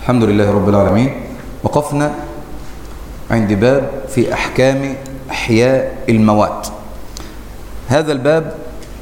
الحمد لله رب العالمين وقفنا عند باب في أحكام إحياء الموات هذا الباب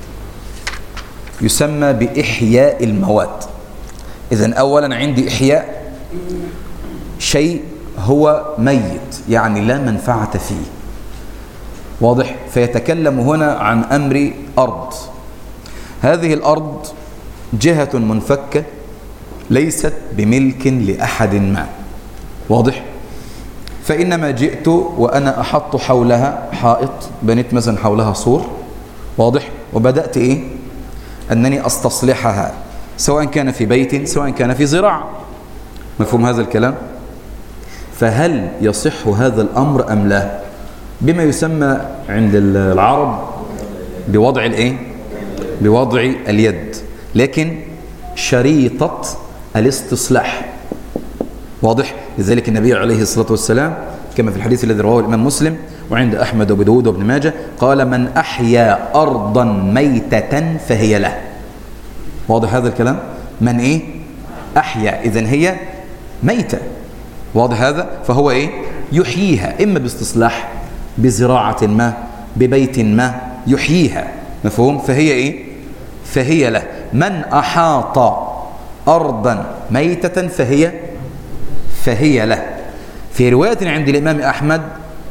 يسمى بإحياء الموات إذن أولا عندي إحياء شيء هو ميت يعني لا منفعة فيه واضح فيتكلم هنا عن أمر أرض هذه الأرض جهة منفكة ليست بملك لأحد ما واضح فإنما جئت وأنا أحط حولها حائط بنيت مثلا حولها سور واضح وبدأت إيه أنني أستصلحها سواء كان في بيت سواء كان في زراعة مفهوم هذا الكلام فهل يصح هذا الأمر أم لا بما يسمى عند العرب بوضع الإيه بوضع اليد لكن شريطة الاستصلاح واضح لذلك النبي عليه الصلاة والسلام كما في الحديث الذي رواه الإمام مسلم وعند أحمد وابو داود وابن ماجه قال من أحيا أرضا ميتة فهي له واضح هذا الكلام من إيه أحيا إذن هي ميتة واضح هذا فهو إيه يحييها إما باستصلاح بزراعة ما ببيت ما يحييها مفهوم فهي إيه فهي له من أحاط أرضا ميتة فهي فهي له في رواية عند الإمام أحمد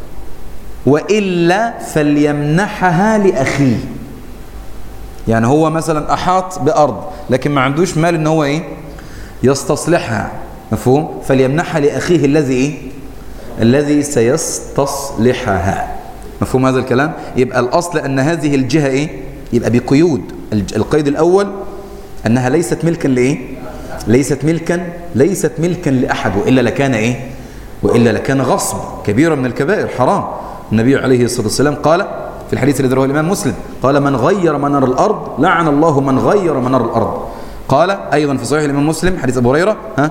وإلا فليمنحها لأخيه يعني هو مثلا أحاط بأرض لكن ما عندوش مال إن هو إيه يستصلحها مفهوم فليمنحها لأخيه الذي إيه الذي سيستصلحها مفهوم هذا الكلام يبقى الأصل أن هذه الجهة إيه يبقى بقيود القيد الأول أنها ليست ملكا لإيه ليست ملكا ليست ملكا لأحد وإلا لكان إيه وإلا لكان غصب كبيرة من الكبائر حرام النبي عليه الصلاة والسلام قال في الحديث الذي رواه الإمام مسلم قال من غير منار الأرض لعن الله من غير منار الأرض قال أيضا في صحيح الإمام مسلم حديث أبو هريرة ها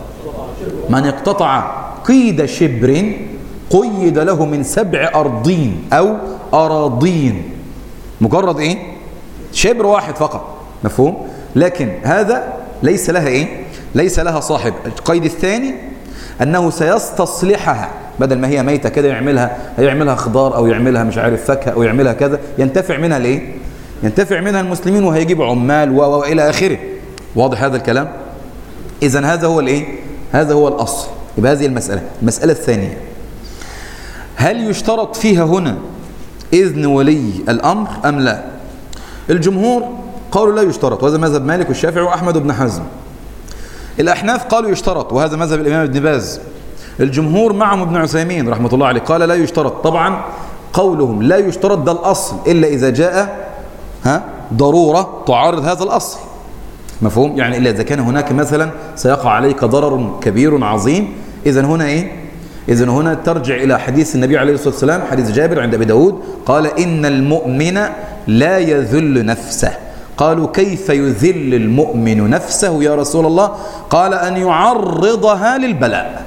من اقتطع قيد شبر قيد له من سبع أرضين أو أراضين مجرد إيه شبر واحد فقط مفهوم لكن هذا ليس لها إيه ليس لها صاحب القيد الثاني أنه سيستصلحها بدل ما هي ميتة كده يعملها هيعملها خضار أو يعملها مش عارف فاكهة أو يعملها كذا ينتفع منها لإيه ينتفع منها المسلمين وهيجيب عمال وإلى آخره واضح هذا الكلام إذا هذا هو الإيه هذا هو الأصل يبقى هذه المسألة المسألة الثانية هل يشترط فيها هنا إذن ولي الأمر أم لا الجمهور قالوا لا يشترط وهذا مذهب مالك والشافعي وأحمد بن حزم الأحناف قالوا يشترط وهذا مذهب الإمام ابن باز الجمهور معهم ابن عثيمين رحمة الله عليه قال لا يشترط طبعا قولهم لا يشترط ده الأصل إلا إذا جاء ها ضرورة تعارض هذا الأصل مفهوم يعني إلا إذا كان هناك مثلا سيقع عليك ضرر كبير عظيم إذا هنا إيه إذا هنا ترجع إلى حديث النبي عليه الصلاة والسلام حديث جابر عند أبي داود قال إن المؤمن لا يذل نفسه قالوا كيف يذل المؤمن نفسه يا رسول الله قال أن يعرضها للبلاء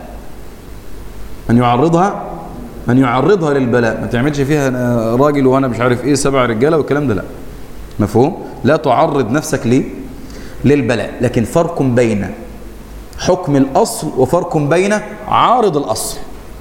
أن يعرضها أن يعرضها للبلاء ما تعملش فيها راجل وأنا مش عارف إيه سبع رجالة والكلام ده لا مفهوم لا تعرض نفسك ليه للبلاء لكن فرق بين حكم الأصل وفرق بين عارض الأصل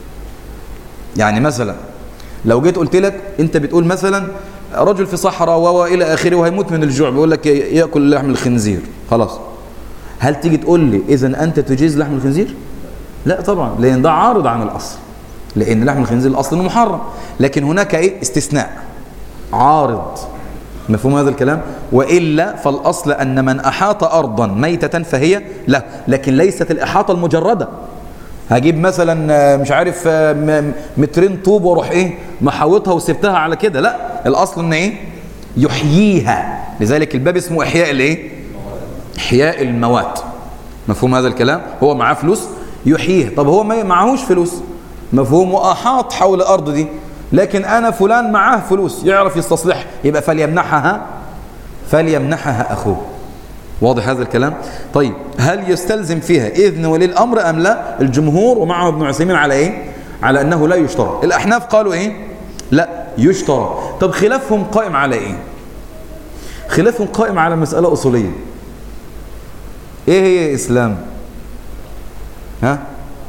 يعني مثلا لو جيت قلت لك انت بتقول مثلا رجل في صحراء والى اخره وهيموت من الجوع بيقول لك ياكل لحم الخنزير خلاص هل تيجي تقول لي اذا انت تجيز لحم الخنزير لا طبعا لان ده عارض عن الاصل لان لحم الخنزير الاصل محرم لكن هناك ايه استثناء عارض مفهوم هذا الكلام وإلا فالأصل أن من أحاط أرضا ميتة فهي لا لكن ليست الإحاطة المجردة هجيب مثلا مش عارف مترين طوب واروح ايه محاوطها وسبتها على كده لا الاصل ان ايه يحييها لذلك الباب اسمه احياء الايه احياء الموات مفهوم هذا الكلام هو معاه فلوس يحييها طب هو ما معهوش فلوس مفهوم واحاط حول الارض دي لكن انا فلان معاه فلوس يعرف يستصلح يبقى فليمنحها فليمنحها اخوه واضح هذا الكلام طيب هل يستلزم فيها إذن ولي الأمر أم لا الجمهور ومعه ابن عثيمين على إيه على أنه لا يشترط الأحناف قالوا إيه لا يشترط طب خلافهم قائم على إيه خلافهم قائم على مسألة أصولية إيه هي إسلام ها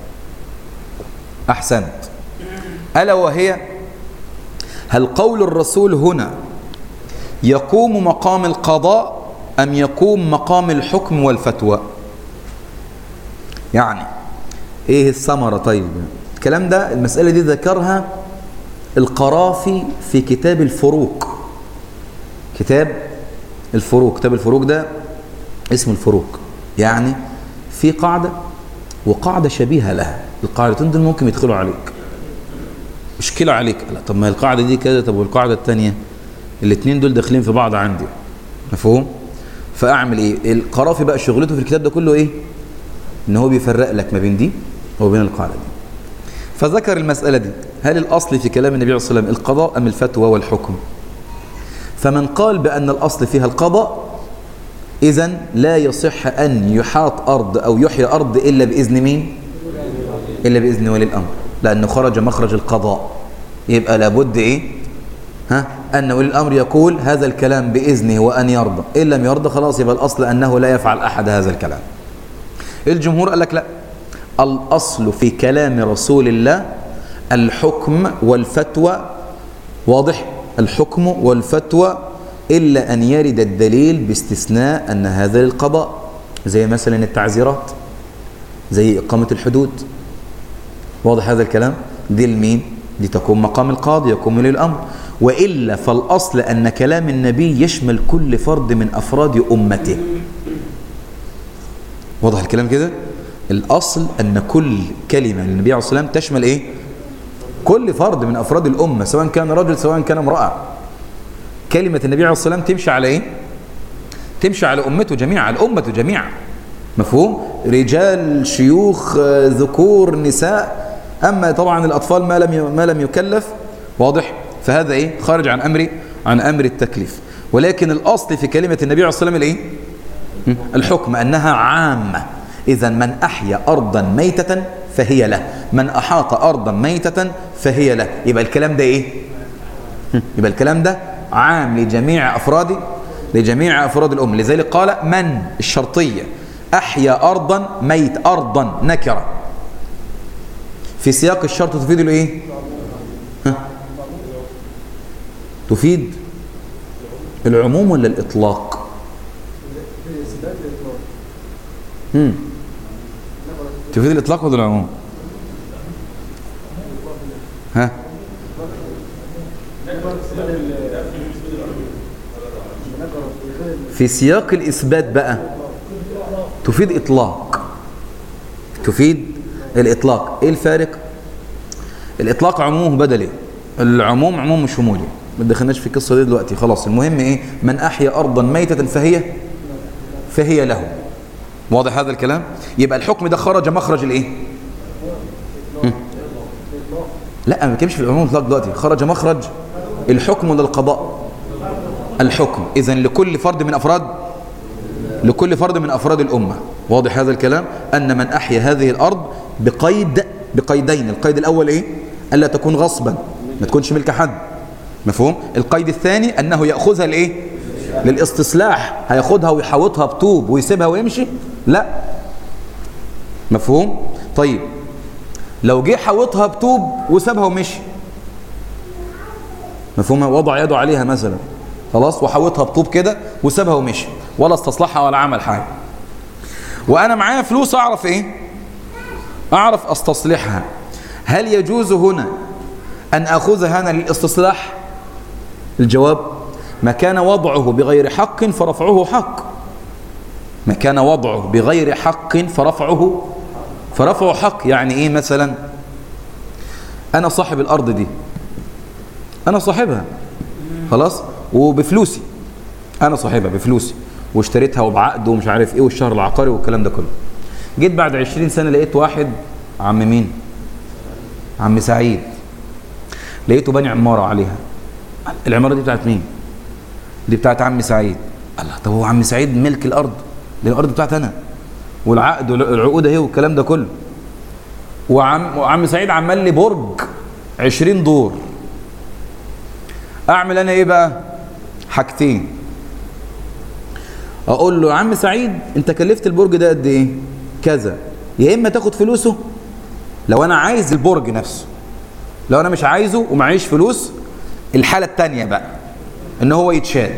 أحسنت ألا وهي هل قول الرسول هنا يقوم مقام القضاء أم يقوم مقام الحكم والفتوى يعني ايه الثمرة طيب الكلام ده المسألة دي ذكرها القرافي في كتاب الفروق كتاب الفروق كتاب الفروق ده اسم الفروق يعني في قاعدة وقاعدة شبيهة لها القاعدتين دول ممكن يدخلوا عليك مشكلة عليك لا طب ما القاعدة دي كده طب والقاعدة التانية الاثنين دول داخلين في بعض عندي مفهوم فاعمل ايه القرافي بقى شغلته في الكتاب ده كله ايه ان هو بيفرق لك ما بين دي وبين القاعدة دي فذكر المسألة دي هل الأصل في كلام النبي عليه الصلاة والسلام القضاء أم الفتوى والحكم فمن قال بأن الأصل فيها القضاء إذا لا يصح أن يحاط أرض أو يحيى أرض إلا بإذن مين إلا بإذن ولي الأمر لأنه خرج مخرج القضاء يبقى لابد إيه ها أن ولي الأمر يقول هذا الكلام بإذنه وأن يرضى إن لم يرضى خلاص يبقى الأصل أنه لا يفعل أحد هذا الكلام الجمهور قال لك لا الأصل في كلام رسول الله الحكم والفتوى واضح الحكم والفتوى إلا أن يرد الدليل باستثناء أن هذا للقضاء زي مثلا التعزيرات زي إقامة الحدود واضح هذا الكلام دي لمين دي تكون مقام القاضي يقوم ولي الأمر وإلا فالأصل أن كلام النبي يشمل كل فرد من أفراد أمته واضح الكلام كده الأصل أن كل كلمة للنبي عليه الصلاة والسلام تشمل إيه كل فرد من أفراد الأمة سواء كان رجل سواء كان امرأة كلمة النبي عليه الصلاة والسلام تمشي على إيه تمشي على أمته جميعا الأمة جميعا مفهوم رجال شيوخ ذكور نساء أما طبعا الأطفال ما لم ما لم يكلف واضح فهذا إيه خارج عن أمر عن أمر التكليف ولكن الأصل في كلمة النبي عليه الصلاة والسلام الإيه الحكم أنها عامة إذا من أحيا أرضا ميتة فهي له من أحاط أرضا ميتة فهي له يبقى الكلام ده إيه يبقى الكلام ده عام لجميع أفراد لجميع أفراد الأم لذلك قال من الشرطية أحيا أرضا ميت أرضا نكرة في سياق الشرط تفيد له إيه ها؟ تفيد العموم ولا الإطلاق مم. تفيد الإطلاق ولا العموم ها في سياق الإثبات بقى تفيد إطلاق تفيد الإطلاق إيه الفارق الإطلاق عموم بدلي العموم عموم شمولي ما دخلناش في القصة دي دلوقتي خلاص المهم إيه من أحيا أرضا ميتة فهي فهي له واضح هذا الكلام يبقى الحكم ده خرج مخرج الايه لا ما بتكلمش في العموم الاطلاق دلوقتي خرج مخرج الحكم ولا القضاء الحكم اذا لكل فرد من افراد لكل فرد من افراد الامه واضح هذا الكلام ان من احيا هذه الارض بقيد بقيدين القيد الاول ايه الا تكون غصبا ما تكونش ملك حد مفهوم القيد الثاني انه ياخذها لايه للاستصلاح هياخدها ويحوطها بطوب ويسيبها ويمشي لا مفهوم طيب لو جه حوطها بطوب وسابها ومشي مفهوم وضع يده عليها مثلا خلاص وحوطها بطوب كده وسابها ومشي ولا استصلحها ولا عمل حاجه وانا معايا فلوس اعرف ايه اعرف استصلحها هل يجوز هنا ان اخذها انا للاستصلاح الجواب ما كان وضعه بغير حق فرفعه حق ما كان وضعه بغير حق فرفعه فرفعه حق يعني ايه مثلا انا صاحب الارض دي انا صاحبها خلاص وبفلوسي انا صاحبها بفلوسي واشتريتها وبعقد ومش عارف ايه والشهر العقاري والكلام ده كله جيت بعد 20 سنه لقيت واحد عم مين عم سعيد لقيته بني عماره عليها العماره دي بتاعت مين دي بتاعت عم سعيد الله طب هو عم سعيد ملك الارض دي الارض بتاعت انا والعقد والعقود اهي والكلام ده كله وعم وعم سعيد عمل لي برج 20 دور اعمل انا ايه بقى حاجتين اقول له يا عم سعيد انت كلفت البرج ده قد ايه كذا يا إما تاخد فلوسه لو أنا عايز البرج نفسه لو أنا مش عايزه ومعيش فلوس الحالة التانية بقى إن هو يتشال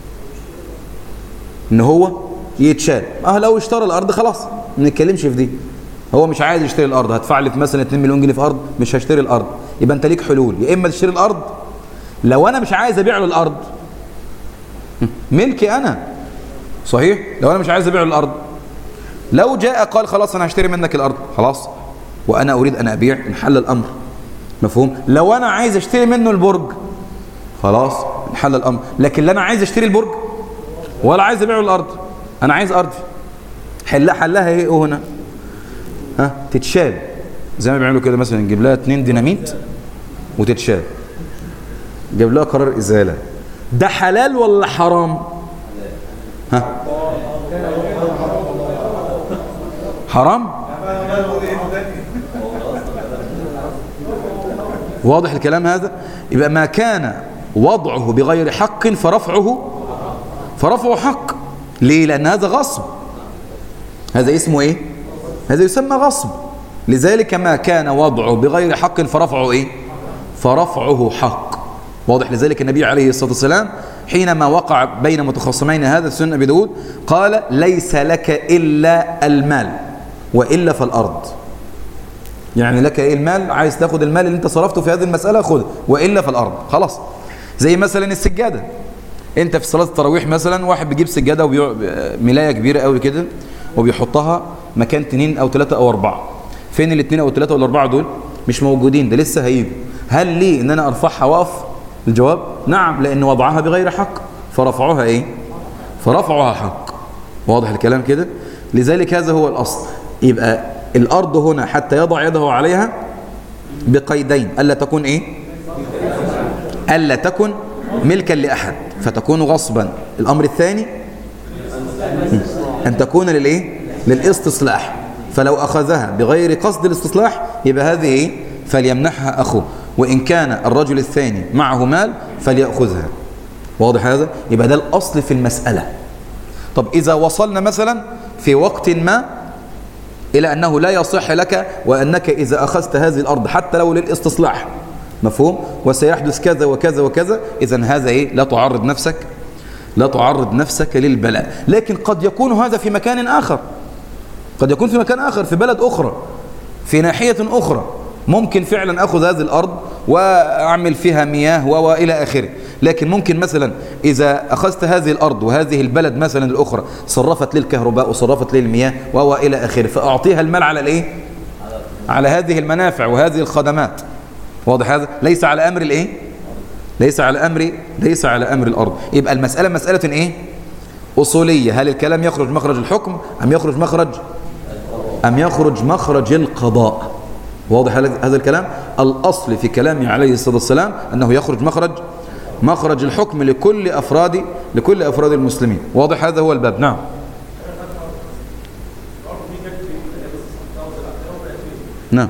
إن هو يتشال اه لو اشترى الأرض خلاص ما نتكلمش في دي هو مش عايز يشتري الأرض هدفع لي مثلا 2 مليون جنيه في أرض مش هشتري الأرض يبقى أنت ليك حلول يا إما تشتري الأرض لو أنا مش عايز أبيع له الأرض ملكي أنا صحيح لو أنا مش عايز أبيع له الأرض لو جاء قال خلاص أنا هشتري منك الأرض خلاص وأنا أريد أن أبيع انحل الأمر مفهوم لو أنا عايز أشتري منه البرج خلاص انحل الأمر لكن لا أنا عايز أشتري البرج ولا عايز أبيع له الأرض أنا عايز أرضي حلها حلها إيه هنا ها تتشال زي ما بيعملوا كده مثلا نجيب لها اتنين ديناميت وتتشال جاب لها قرار إزالة ده حلال ولا حرام ها حرام واضح الكلام هذا يبقى ما كان وضعه بغير حق فرفعه فرفعه حق ليه لأن هذا غصب هذا اسمه ايه هذا يسمى غصب لذلك ما كان وضعه بغير حق فرفعه ايه فرفعه حق واضح لذلك النبي عليه الصلاة والسلام حينما وقع بين متخاصمين هذا السنة أبي داود قال ليس لك إلا المال وإلا فالأرض يعني لك إيه المال عايز تاخد المال اللي انت صرفته في هذه المسألة خذ وإلا فالأرض خلاص زي مثلا السجادة انت في صلاة التراويح مثلا واحد بيجيب سجادة وبيع... ملاية كبيرة قوي كده وبيحطها مكان اتنين او ثلاثة او اربعة فين الاثنين او الثلاثة او الاربعة دول مش موجودين ده لسه هيجوا هل لي ان انا ارفعها واقف الجواب نعم لان وضعها بغير حق فرفعوها ايه فرفعوها حق واضح الكلام كده لذلك هذا هو الاصل يبقى الارض هنا حتى يضع يده عليها بقيدين الا تكون ايه الا تكن ملكا لاحد فتكون غصبا الامر الثاني أن تكون للإيه؟ للاستصلاح فلو أخذها بغير قصد الاستصلاح يبقى هذه إيه؟ فليمنحها أخوه وإن كان الرجل الثاني معه مال فليأخذها واضح هذا؟ يبقى ده الأصل في المسألة طب إذا وصلنا مثلا في وقت ما إلى أنه لا يصح لك وأنك إذا أخذت هذه الأرض حتى لو للاستصلاح مفهوم؟ وسيحدث كذا وكذا وكذا إذا هذا إيه؟ لا تعرض نفسك لا تعرض نفسك للبلاء لكن قد يكون هذا في مكان آخر قد يكون في مكان آخر في بلد أخرى في ناحية أخرى ممكن فعلا أخذ هذه الأرض وأعمل فيها مياه وإلى آخره لكن ممكن مثلا إذا أخذت هذه الأرض وهذه البلد مثلا الأخرى صرفت لي الكهرباء وصرفت لي المياه وإلى آخره فأعطيها المال على الإيه؟ على هذه المنافع وهذه الخدمات واضح هذا ليس على أمر الإيه؟ ليس على أمر ليس على أمر الأرض يبقى المسألة مسألة إيه أصولية هل الكلام يخرج مخرج الحكم أم يخرج مخرج أم يخرج مخرج القضاء واضح هذا الكلام الأصل في كلامه عليه الصلاة والسلام أنه يخرج مخرج مخرج الحكم لكل أفراد لكل أفراد المسلمين واضح هذا هو الباب نعم نعم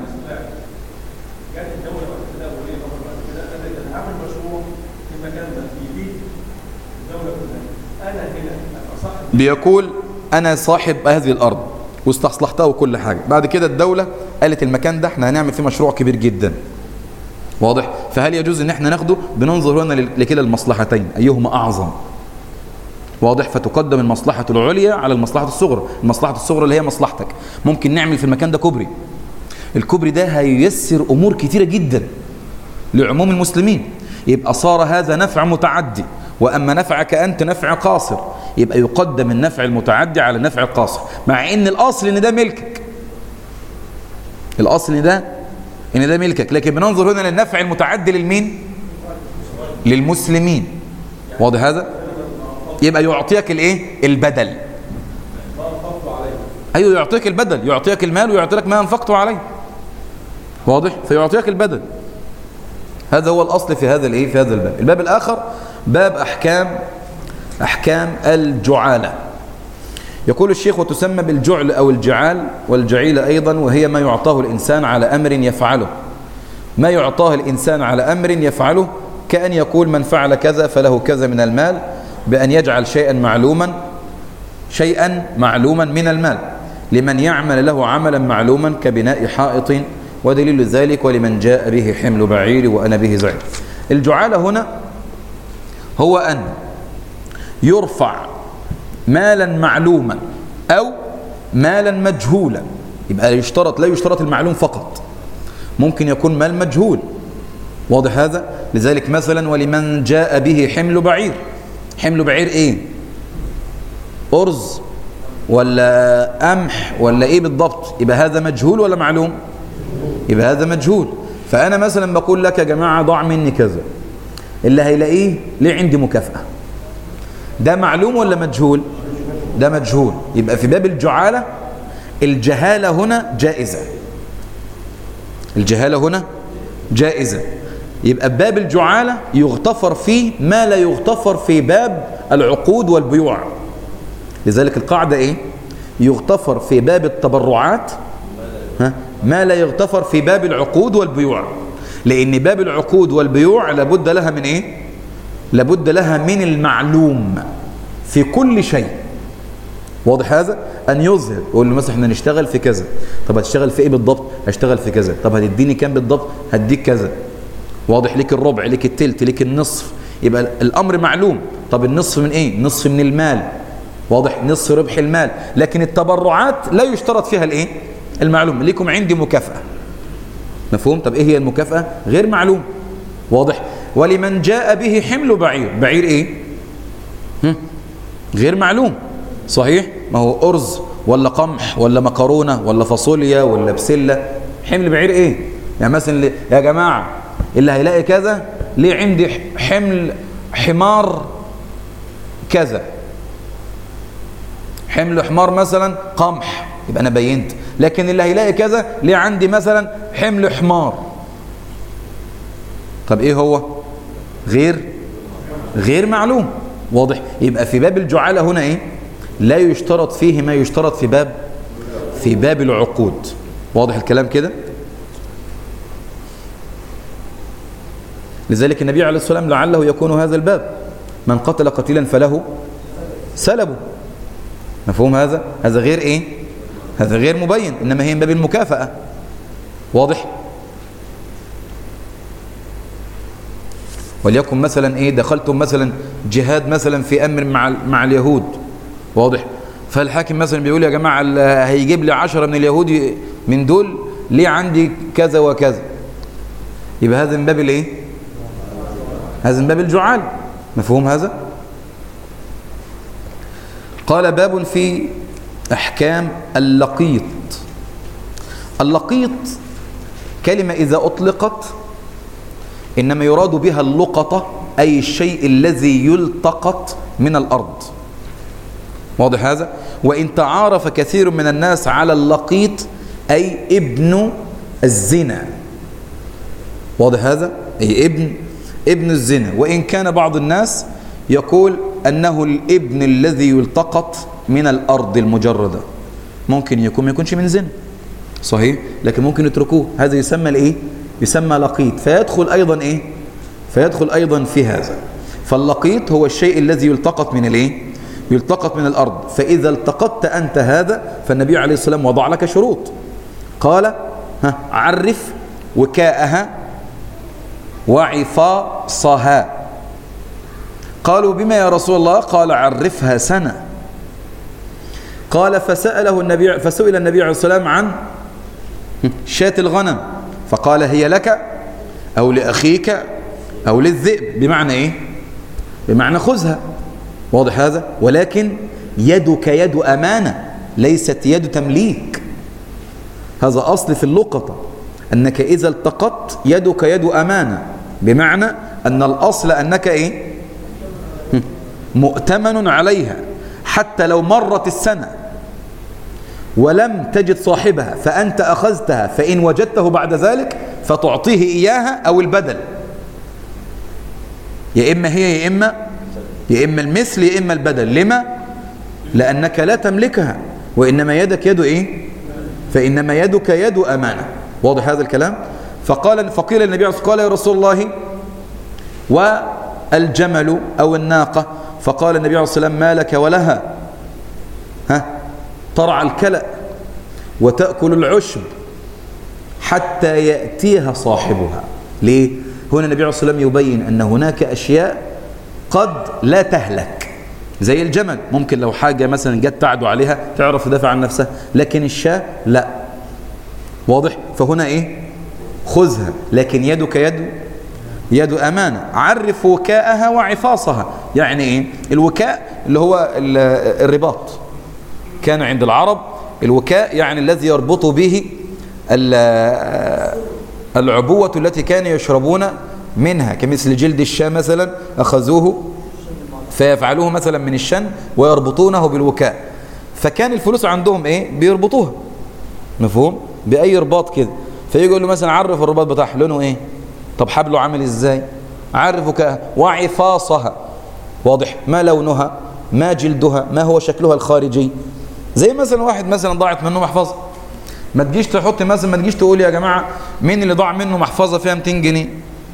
بيقول أنا صاحب هذه الأرض واستصلحتها وكل حاجة بعد كده الدولة قالت المكان ده احنا هنعمل فيه مشروع كبير جدا واضح فهل يجوز ان احنا ناخده بننظر هنا لكلا المصلحتين أيهما أعظم واضح فتقدم المصلحة العليا على المصلحة الصغرى المصلحة الصغرى اللي هي مصلحتك ممكن نعمل في المكان ده كوبري الكوبري ده هييسر أمور كتيرة جدا لعموم المسلمين يبقى صار هذا نفع متعدي وأما نفعك أنت نفع قاصر يبقى يقدم النفع المتعدي على النفع القاصر مع ان الاصل ان ده ملكك الاصل ان ده ان ده ملكك لكن بننظر هنا للنفع المتعدي للمين للمسلمين واضح هذا يبقى يعطيك الايه البدل ايوه يعطيك البدل يعطيك المال ويعطيك ما انفقته عليه واضح فيعطيك البدل هذا هو الاصل في هذا الايه في هذا الباب الباب الاخر باب احكام أحكام الجعالة يقول الشيخ وتسمى بالجعل أو الجعال والجعيل أيضا وهي ما يعطاه الإنسان على أمر يفعله ما يعطاه الإنسان على أمر يفعله كأن يقول من فعل كذا فله كذا من المال بأن يجعل شيئا معلوما شيئا معلوما من المال لمن يعمل له عملا معلوما كبناء حائط ودليل ذلك ولمن جاء به حمل بعير وأنا به زعيم الجعالة هنا هو أن يرفع مالا معلوما أو مالا مجهولا يبقى يشترط لا يشترط المعلوم فقط ممكن يكون مال مجهول واضح هذا لذلك مثلا ولمن جاء به حمل بعير حمل بعير ايه أرز ولا قمح ولا ايه بالضبط يبقى هذا مجهول ولا معلوم يبقى هذا مجهول فأنا مثلا بقول لك يا جماعة ضع مني كذا اللي هيلاقيه ليه عندي مكافأة ده معلوم ولا مجهول ده مجهول يبقى في باب الجعالة الجهالة هنا جائزة الجهالة هنا جائزة يبقى باب الجعالة يغتفر فيه ما لا يغتفر في باب العقود والبيوع لذلك القاعدة ايه يغتفر في باب التبرعات ها ما لا يغتفر في باب العقود والبيوع لأن باب العقود والبيوع لابد لها من إيه؟ لابد لها من المعلوم في كل شيء واضح هذا أن يظهر يقول له مثلا احنا نشتغل في كذا طب هتشتغل في إيه بالضبط هشتغل في كذا طب هتديني كام بالضبط هديك كذا واضح ليك الربع ليك التلت ليك النصف يبقى الأمر معلوم طب النصف من إيه نصف من المال واضح نصف ربح المال لكن التبرعات لا يشترط فيها الإيه المعلوم ليكم عندي مكافأة مفهوم طب ايه هي المكافأة غير معلوم واضح ولمن جاء به حمل بعير بعير ايه هم؟ غير معلوم صحيح ما هو أرز ولا قمح ولا مكرونة ولا فاصوليا ولا بسلة حمل بعير ايه يعني مثلا يا جماعة اللي هيلاقي كذا ليه عندي حمل حمار كذا حمل حمار مثلا قمح يبقى انا بينت لكن اللي هيلاقي كذا ليه عندي مثلا حمل حمار طب ايه هو غير غير معلوم واضح يبقى في باب الجعالة هنا ايه لا يشترط فيه ما يشترط في باب في باب العقود واضح الكلام كده لذلك النبي عليه الصلاة والسلام لعله يكون هذا الباب من قتل قتيلا فله سلبه مفهوم هذا هذا غير ايه هذا غير مبين إنما هي من باب المكافأة واضح وليكن مثلا ايه دخلتم مثلا جهاد مثلا في امر مع مع اليهود واضح فالحاكم مثلا بيقول يا جماعه هيجيب لي عشرة من اليهود من دول ليه عندي كذا وكذا يبقى هذا من باب الايه هذا من باب الجعال مفهوم هذا قال باب في أحكام اللقيط اللقيط كلمة إذا أطلقت إنما يراد بها اللقطة أي الشيء الذي يلتقط من الأرض واضح هذا وإن تعارف كثير من الناس على اللقيط أي ابن الزنا واضح هذا أي ابن ابن الزنا وإن كان بعض الناس يقول أنه الابن الذي يلتقط من الأرض المجردة ممكن يكون ما يكونش من زنا صحيح لكن ممكن يتركوه هذا يسمى الايه يسمى لقيط فيدخل أيضا إيه فيدخل أيضا في هذا فاللقيط هو الشيء الذي يلتقط من الايه يلتقط من الأرض فإذا التقطت أنت هذا فالنبي عليه الصلاة والسلام وضع لك شروط قال ها عرف وكاءها وعفاصها قالوا بما يا رسول الله قال عرفها سنة قال فسأله النبي فسئل النبي عليه الصلاة والسلام عن شاة الغنم فقال هي لك أو لأخيك أو للذئب بمعنى إيه بمعنى خذها واضح هذا ولكن يدك يد أمانة ليست يد تمليك هذا أصل في اللقطة أنك إذا التقطت يدك يد أمانة بمعنى أن الأصل أنك إيه مؤتمن عليها حتى لو مرت السنة ولم تجد صاحبها فأنت أخذتها فإن وجدته بعد ذلك فتعطيه إياها أو البدل يا إما هي يا إما يا إما المثل يا إما البدل لما؟ لأنك لا تملكها وإنما يدك يد إيه؟ فإنما يدك يد أمانة واضح هذا الكلام؟ فقال فقيل النبي عليه الصلاة والسلام قال يا رسول الله والجمل أو الناقة فقال النبي عليه الصلاة والسلام ما لك ولها ها ترعى الكلأ وتأكل العشب حتى يأتيها صاحبها ليه؟ هنا النبي عليه الصلاة والسلام يبين أن هناك أشياء قد لا تهلك زي الجمل ممكن لو حاجة مثلا جت تعدو عليها تعرف تدافع عن نفسها لكن الشاة لا واضح فهنا ايه خذها لكن يدك يد يد أمانة عرف وكاءها وعفاصها يعني ايه الوكاء اللي هو الرباط كان عند العرب الوكاء يعني الذي يربط به العبوة التي كانوا يشربون منها كمثل جلد الشاة مثلا أخذوه فيفعلوه مثلا من الشن ويربطونه بالوكاء فكان الفلوس عندهم ايه بيربطوها مفهوم بأي رباط كده فيقول له مثلا عرف الرباط بتاعها لونه ايه طب حبله عامل ازاي عرف وكاءها وعفاصها واضح ما لونها ما جلدها ما هو شكلها الخارجي زي مثلا واحد مثلا ضاعت منه محفظه ما تجيش تحط مثلا ما تجيش تقول يا جماعه مين اللي ضاع منه محفظه فيها 200 جنيه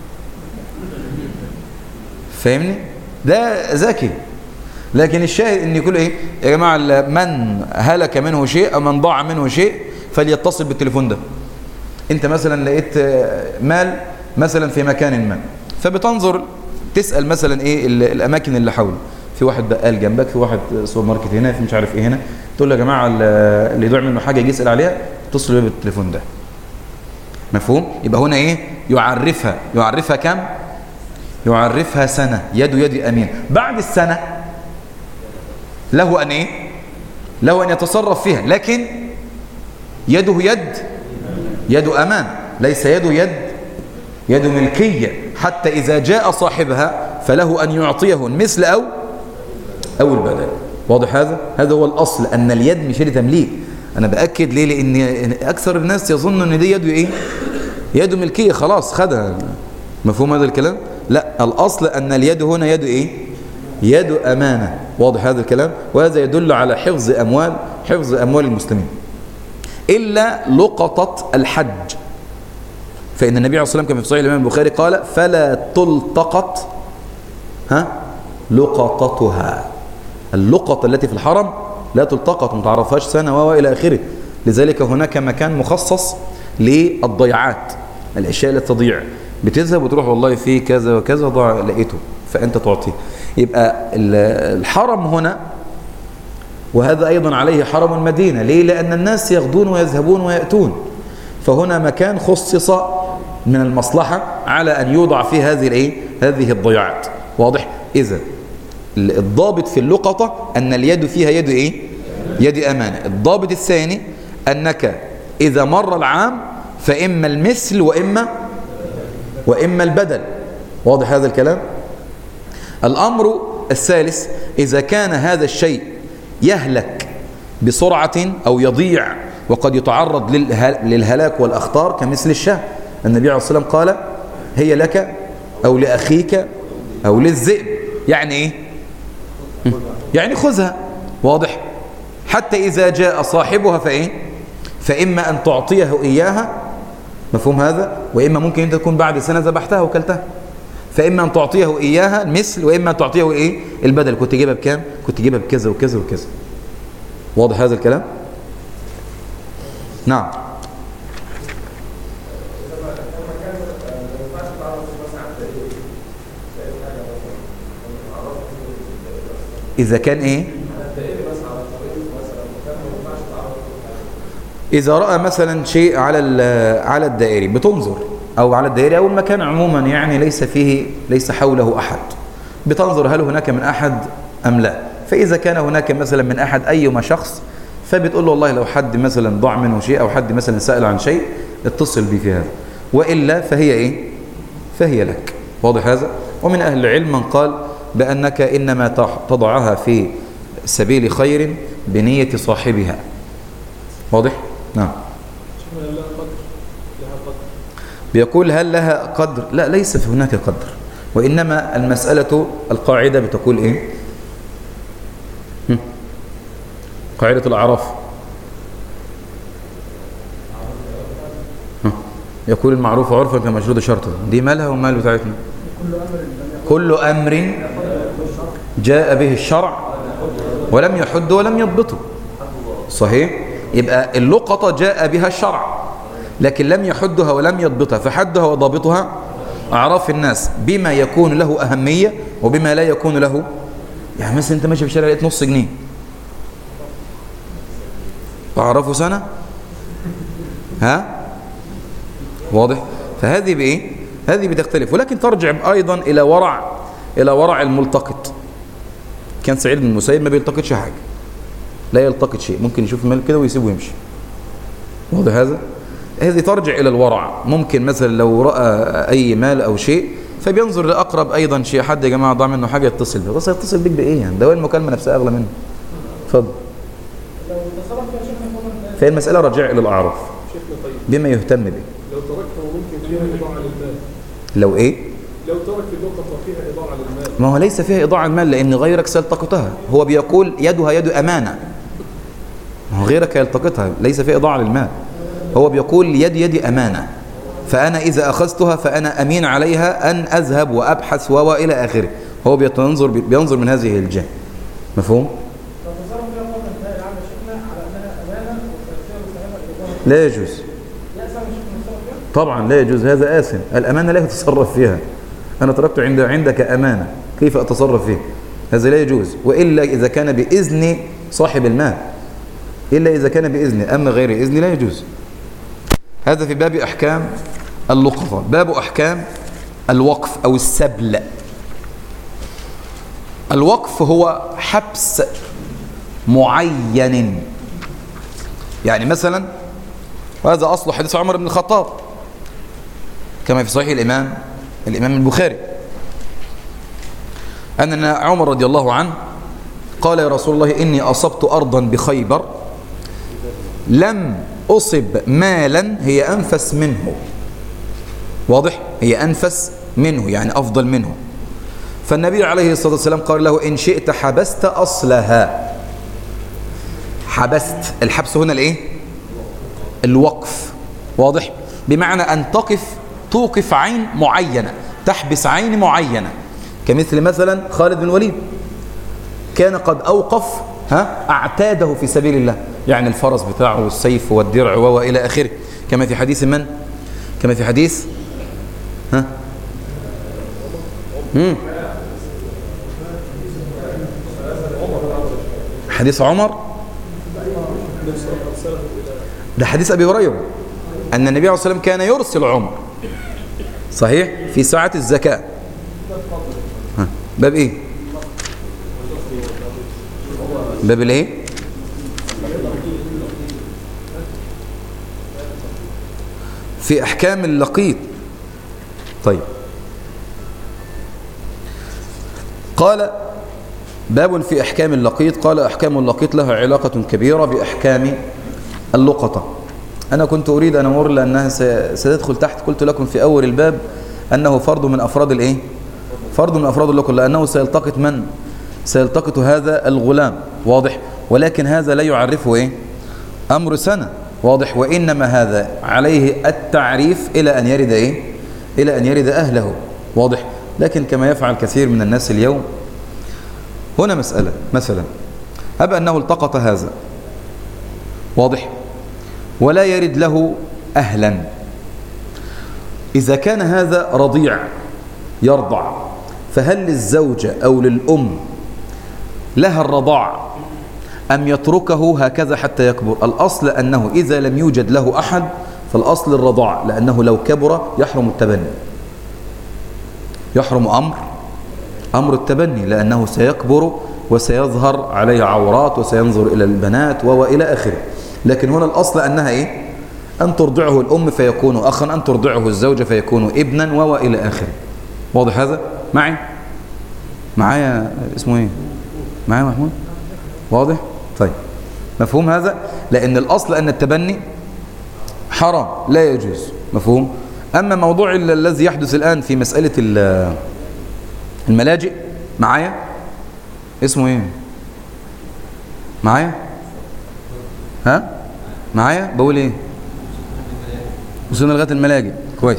فاهمني ده ذكي لكن الشاهد ان يقول ايه يا جماعه من هلك منه شيء او من ضاع منه شيء فليتصل بالتليفون ده انت مثلا لقيت مال مثلا في مكان ما فبتنظر تسال مثلا ايه الاماكن اللي حوله في واحد بقال جنبك في واحد سوبر ماركت هنا في مش عارف ايه هنا تقول له يا جماعه اللي يضيع منه حاجه يجي يسال عليها اتصل بيه بالتليفون ده مفهوم يبقى هنا ايه يعرفها يعرفها كم يعرفها سنة يد يد أمين بعد السنة له أن إيه له أن يتصرف فيها لكن يده يد يد أمان ليس يده يد يد ملكية حتى إذا جاء صاحبها فله أن يعطيه المثل أو أو البدل واضح هذا هذا هو الأصل أن اليد مش يد تمليك أنا بأكد ليه لأن أكثر الناس يظن أن دي يده إيه يده ملكية خلاص خدها مفهوم هذا الكلام لا الأصل أن اليد هنا يد إيه يد أمانة واضح هذا الكلام وهذا يدل على حفظ أموال حفظ أموال المسلمين إلا لقطة الحج فإن النبي عليه الصلاة والسلام كما في صحيح الإمام البخاري قال فلا تلتقط ها لقطتها اللقطة التي في الحرم لا تلتقط ما تعرفهاش سنة وإلى آخره لذلك هناك مكان مخصص للضيعات الأشياء التي تضيع بتذهب وتروح والله في كذا وكذا ضاع لقيته فأنت تعطيه يبقى الحرم هنا وهذا أيضا عليه حرم المدينة ليه؟ لأن الناس يغدون ويذهبون ويأتون فهنا مكان خصص من المصلحة على أن يوضع فيه هذه الايه هذه الضياعات واضح إذا الضابط في اللقطة أن اليد فيها يد إيه يد أمانة الضابط الثاني أنك إذا مر العام فإما المثل وإما وإما البدل واضح هذا الكلام الأمر الثالث إذا كان هذا الشيء يهلك بسرعة أو يضيع وقد يتعرض للهلاك والأخطار كمثل الشاه النبي عليه الصلاة والسلام قال هي لك أو لأخيك أو للذئب يعني إيه يعني خذها واضح حتى إذا جاء صاحبها فإيه فإما أن تعطيه إياها مفهوم هذا وإما ممكن أنت تكون بعد سنة ذبحتها وكلتها فإما أن تعطيه إياها المثل وإما أن تعطيه إيه البدل كنت جيبها بكام كنت جيبها بكذا وكذا وكذا واضح هذا الكلام نعم إذا كان إيه إذا رأى مثلا شيء على على الدائري بتنظر أو على الدائري أو المكان عموما يعني ليس فيه ليس حوله أحد بتنظر هل هناك من أحد أم لا فإذا كان هناك مثلا من أحد أيما شخص فبتقول له والله لو حد مثلا ضاع منه شيء أو حد مثلا سأل عن شيء اتصل بي في هذا وإلا فهي إيه فهي لك واضح هذا ومن أهل العلم من قال بأنك إنما تضعها في سبيل خير بنية صاحبها واضح نعم بيقول هل لها قدر لا ليس في هناك قدر وإنما المسألة القاعدة بتقول إيه قاعدة الأعراف يقول المعروف عرفا كمشروط شرطا دي مالها ومال بتاعتنا كل أمر جاء به الشرع ولم يحد ولم يضبطه صحيح يبقى اللقطة جاء بها الشرع لكن لم يحدها ولم يضبطها فحدها وضابطها أعراف الناس بما يكون له أهمية وبما لا يكون له يعني مثلا أنت ماشي في الشارع لقيت نص جنيه تعرفه سنة ها واضح فهذه بإيه هذه بتختلف ولكن ترجع أيضا إلى ورع إلى ورع الملتقط كان سعيد بن المسيب ما بيلتقطش حاجة لا يلتقط شيء ممكن يشوف المال كده ويسيبه ويمشي واضح هذا هذه ترجع إلى الورع ممكن مثلا لو رأى أي مال أو شيء فبينظر لأقرب أيضا شيء حد يا جماعة ضاع منه حاجة يتصل به بس يتصل بيك بإيه يعني ده هو المكالمة نفسها أغلى منه اتفضل فهي المسألة راجعة إلى الأعراف بما يهتم به لو تركته ممكن فيها إضاعة للمال لو إيه لو ترك اللقطة فيها إضاعة للمال ما هو ليس فيها إضاعة المال لأن غيرك سيلتقطها هو بيقول يدها يد أمانة ما هو غيرك يلتقطها ليس فيها إضاعة للمال هو بيقول يد يد أمانة فأنا إذا أخذتها فأنا أمين عليها أن أذهب وأبحث و إلى آخره هو بينظر بينظر من هذه الجهة مفهوم؟ لا يجوز طبعا لا يجوز هذا آثم الأمانة لا يتصرف فيها أنا تركت عند عندك أمانة كيف أتصرف فيه هذا لا يجوز وإلا إذا كان بإذن صاحب المال إلا إذا كان بإذن أما غير إذن لا يجوز هذا في باب أحكام اللقطة باب أحكام الوقف أو السبل الوقف هو حبس معين يعني مثلا وهذا أصل حديث عمر بن الخطاب كما في صحيح الإمام الإمام البخاري أن عمر رضي الله عنه قال يا رسول الله إني أصبت أرضا بخيبر لم أصب مالا هي أنفس منه واضح هي أنفس منه يعني أفضل منه فالنبي عليه الصلاة والسلام قال له إن شئت حبست أصلها حبست الحبس هنا الإيه الوقف واضح بمعنى أن تقف توقف عين معينة تحبس عين معينة كمثل مثلا خالد بن الوليد كان قد أوقف ها أعتاده في سبيل الله يعني الفرس بتاعه والسيف والدرع وإلى آخره كما في حديث من كما في حديث ها مم. حديث عمر ده حديث أبي هريرة أن النبي عليه الصلاة والسلام كان يرسل عمر صحيح في ساعة الزكاة ها. باب ايه باب الايه في احكام اللقيط طيب قال باب في احكام اللقيط قال احكام اللقيط لها علاقة كبيرة باحكام اللقطة أنا كنت أريد أن أمر لأنها ستدخل تحت قلت لكم في أول الباب أنه فرد من أفراد الإيه؟ فرد من أفراد اللقطة لأنه سيلتقط من؟ سيلتقط هذا الغلام واضح ولكن هذا لا يعرفه إيه؟ أمر سنة واضح وإنما هذا عليه التعريف إلى أن يرد إيه؟ إلى أن يرد أهله واضح لكن كما يفعل كثير من الناس اليوم هنا مسألة مثلا هب أنه التقط هذا واضح ولا يرد له أهلا إذا كان هذا رضيع يرضع فهل للزوجة أو للأم لها الرضاع أم يتركه هكذا حتى يكبر الأصل أنه إذا لم يوجد له أحد فالأصل الرضاع لأنه لو كبر يحرم التبني يحرم أمر أمر التبني لأنه سيكبر وسيظهر عليه عورات وسينظر إلى البنات وإلى آخره لكن هنا الأصل أنها إيه أن ترضعه الأم فيكون أخا أن ترضعه الزوجة فيكون ابنا وإلى آخره واضح هذا معي معايا اسمه إيه معايا محمود واضح طيب مفهوم هذا لأن الأصل أن التبني حرام لا يجوز مفهوم أما موضوع الذي يحدث الآن في مسألة الملاجئ معايا اسمه ايه معايا ها معايا بقول ايه وصلنا لغايه الملاجئ كويس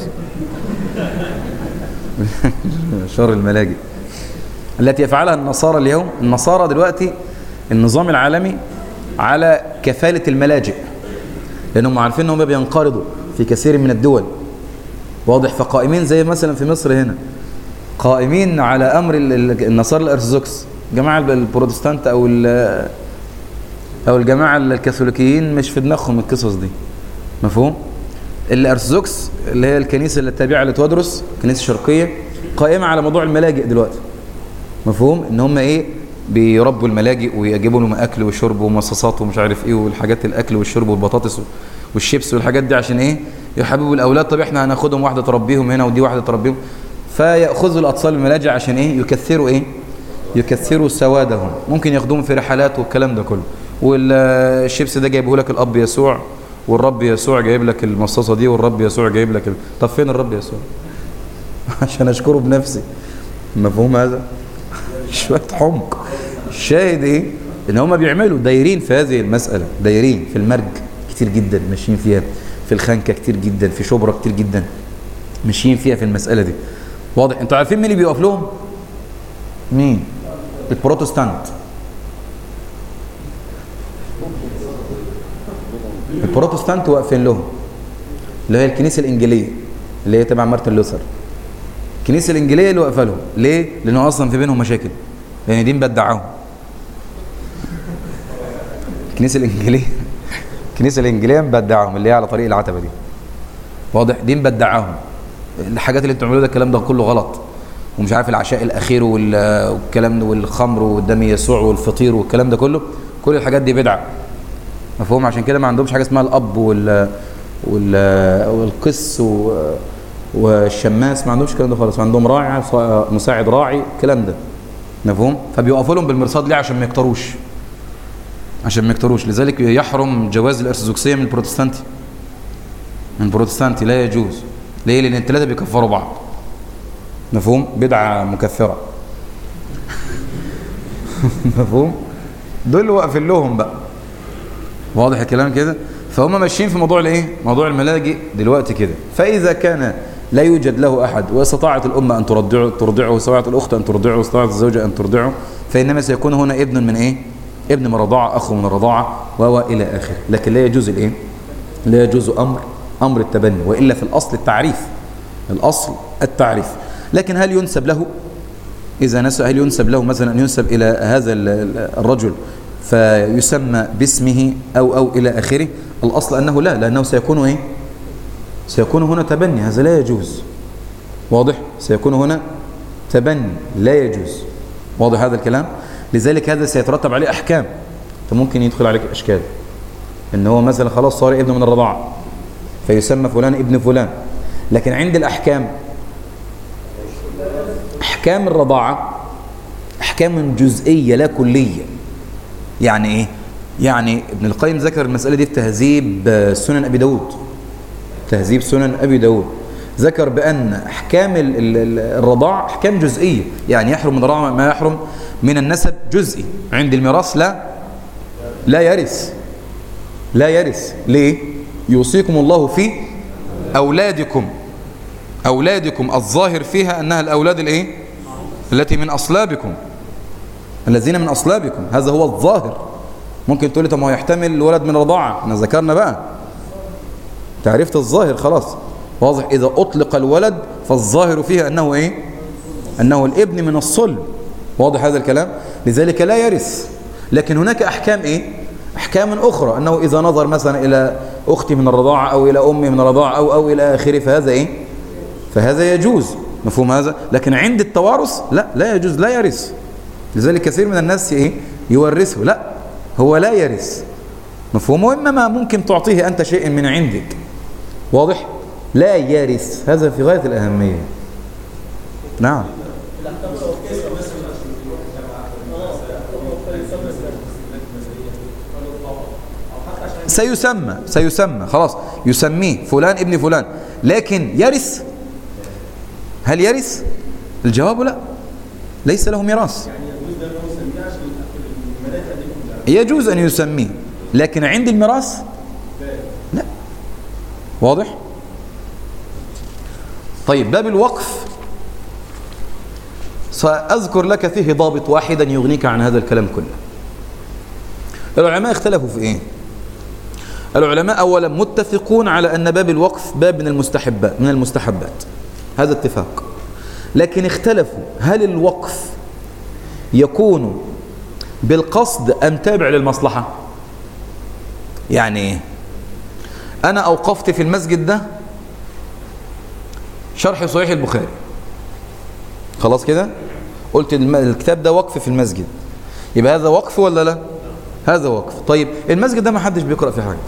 شر الملاجئ التي يفعلها النصارى اليوم النصارى دلوقتي النظام العالمي على كفالة الملاجئ لأنهم عارفين أنهم بينقرضوا في كثير من الدول واضح فقائمين زي مثلا في مصر هنا قائمين على أمر ال- ال- النصارى الأرثوذكس جماعة البروتستانت أو ال- أو الجماعة الكاثوليكيين مش في دماغهم القصص دي مفهوم؟ الأرثوذكس اللي هي الكنيسة اللي التابعة لتودرس الكنيسة الشرقية قائمة على موضوع الملاجئ دلوقتي مفهوم ان هم ايه بيربوا الملاجئ ويجيبوا لهم اكل وشرب ومصاصات ومش عارف ايه والحاجات الاكل والشرب والبطاطس والشيبس والحاجات دي عشان ايه يحببوا الاولاد طب احنا هناخدهم واحده تربيهم هنا ودي واحده تربيهم فياخذوا الاطفال الملاجئ عشان ايه يكثروا ايه يكثروا سوادهم ممكن ياخدوهم في رحلات والكلام ده كله والشيبس ده جايبه لك الاب يسوع والرب يسوع جايب لك المصاصه دي والرب يسوع جايب لك ال... طب فين الرب يسوع عشان اشكره بنفسي مفهوم هذا شويه حمق الشاهد ايه ان هم بيعملوا دايرين في هذه المساله دايرين في المرج كتير جدا ماشيين فيها في الخنكه كتير جدا في شبرا كتير جدا ماشيين فيها في المساله دي واضح انتوا عارفين مين اللي بيقف لهم مين البروتستانت البروتستانت واقفين لهم اللي هي الكنيسه الانجيليه اللي هي تبع مارتن لوثر الكنيسه الانجيليه اللي واقفه لهم ليه لانه اصلا في بينهم مشاكل لان دي مبدعاهم الكنيسه الانجيليه الكنيسه الانجيليه مبدعاهم اللي هي على طريق العتبه دي واضح دي مبدعاهم الحاجات اللي بتعملوها ده الكلام ده كله غلط ومش عارف العشاء الاخير وال- والكلام ده والخمر والدم يسوع والفطير والكلام ده كله كل الحاجات دي بدعه مفهوم عشان كده ما عندهمش حاجه اسمها الاب وال وال والقس و- والشماس ما عندهمش الكلام ده خالص عندهم راعي ص- مساعد راعي الكلام ده مفهوم فبيوقفوا لهم بالمرصاد ليه عشان ما يكتروش عشان ما يكتروش لذلك يحرم جواز الارثوذكسيه من البروتستانتي من البروتستانتي لا يجوز ليه لان الثلاثه بيكفروا بعض مفهوم بدعه مكفره مفهوم دول اللي واقفين لهم بقى واضح الكلام كده فهم ماشيين في موضوع الايه موضوع الملاجئ دلوقتي كده فاذا كان لا يوجد له احد واستطاعت الامه ان ترضعه ترضعه واستطاعت الاخت ان ترضعه واستطاعت الزوجه ان ترضعه فانما سيكون هنا ابن من ايه ابن من الرضاعه اخ من الرضاعه و الى اخره لكن لا يجوز الايه لا يجوز امر امر التبني والا في الاصل التعريف الاصل التعريف لكن هل ينسب له إذا نسب هل ينسب له مثلا أن ينسب إلى هذا ال- ال- الرجل فيسمى باسمه أو أو إلى آخره الأصل أنه لا لأنه سيكون إيه سيكون هنا تبني هذا لا يجوز واضح سيكون هنا تبني لا يجوز واضح هذا الكلام لذلك هذا سيترتب عليه أحكام فممكن يدخل عليك أشكال إن هو مثلا خلاص صار ابن من الرضاعة فيسمى فلان ابن فلان لكن عند الأحكام احكام الرضاعه احكام جزئيه لا كليه يعني ايه يعني ابن القيم ذكر المساله دي في تهذيب آه، سنن ابي داود تهذيب سنن ابي داود ذكر بان احكام ال- ال- ال- الرضاعه احكام جزئيه يعني يحرم من الرضاعه ما يحرم من النسب جزئي عند الميراث لا لا يرث لا يرث ليه يوصيكم الله في اولادكم أولادكم الظاهر فيها أنها الأولاد الإيه؟ التي من أصلابكم الذين من أصلابكم هذا هو الظاهر ممكن تقولي طب ما هو يحتمل الولد من رضاعة احنا ذكرنا بقى تعرفت الظاهر خلاص واضح إذا أطلق الولد فالظاهر فيها أنه إيه؟ أنه الابن من الصلب واضح هذا الكلام لذلك لا يرث لكن هناك أحكام إيه؟ أحكام أخرى أنه إذا نظر مثلا إلى أختي من الرضاعة أو إلى أمي من الرضاعة أو أو إلى آخره فهذا إيه؟ فهذا يجوز مفهوم هذا لكن عند التوارث لا لا يجوز لا يرث لذلك كثير من الناس ايه يورثه لا هو لا يرث مفهوم وانما ممكن تعطيه انت شيء من عندك واضح لا يرث هذا في غايه الاهميه نعم سيسمى سيسمى خلاص يسميه فلان ابن فلان لكن يرث هل يرث الجواب لا ليس له ميراث يجوز أن يسميه لكن عند الميراث لا واضح طيب باب الوقف سأذكر لك فيه ضابط واحدا يغنيك عن هذا الكلام كله العلماء اختلفوا في ايه العلماء اولا متفقون على ان باب الوقف باب من المستحبات من المستحبات هذا اتفاق لكن اختلفوا هل الوقف يكون بالقصد ام تابع للمصلحه يعني ايه انا اوقفت في المسجد ده شرح صحيح البخاري خلاص كده قلت الم- الكتاب ده وقف في المسجد يبقى هذا وقف ولا لا هذا وقف طيب المسجد ده ما حدش بيقرأ فيه حاجة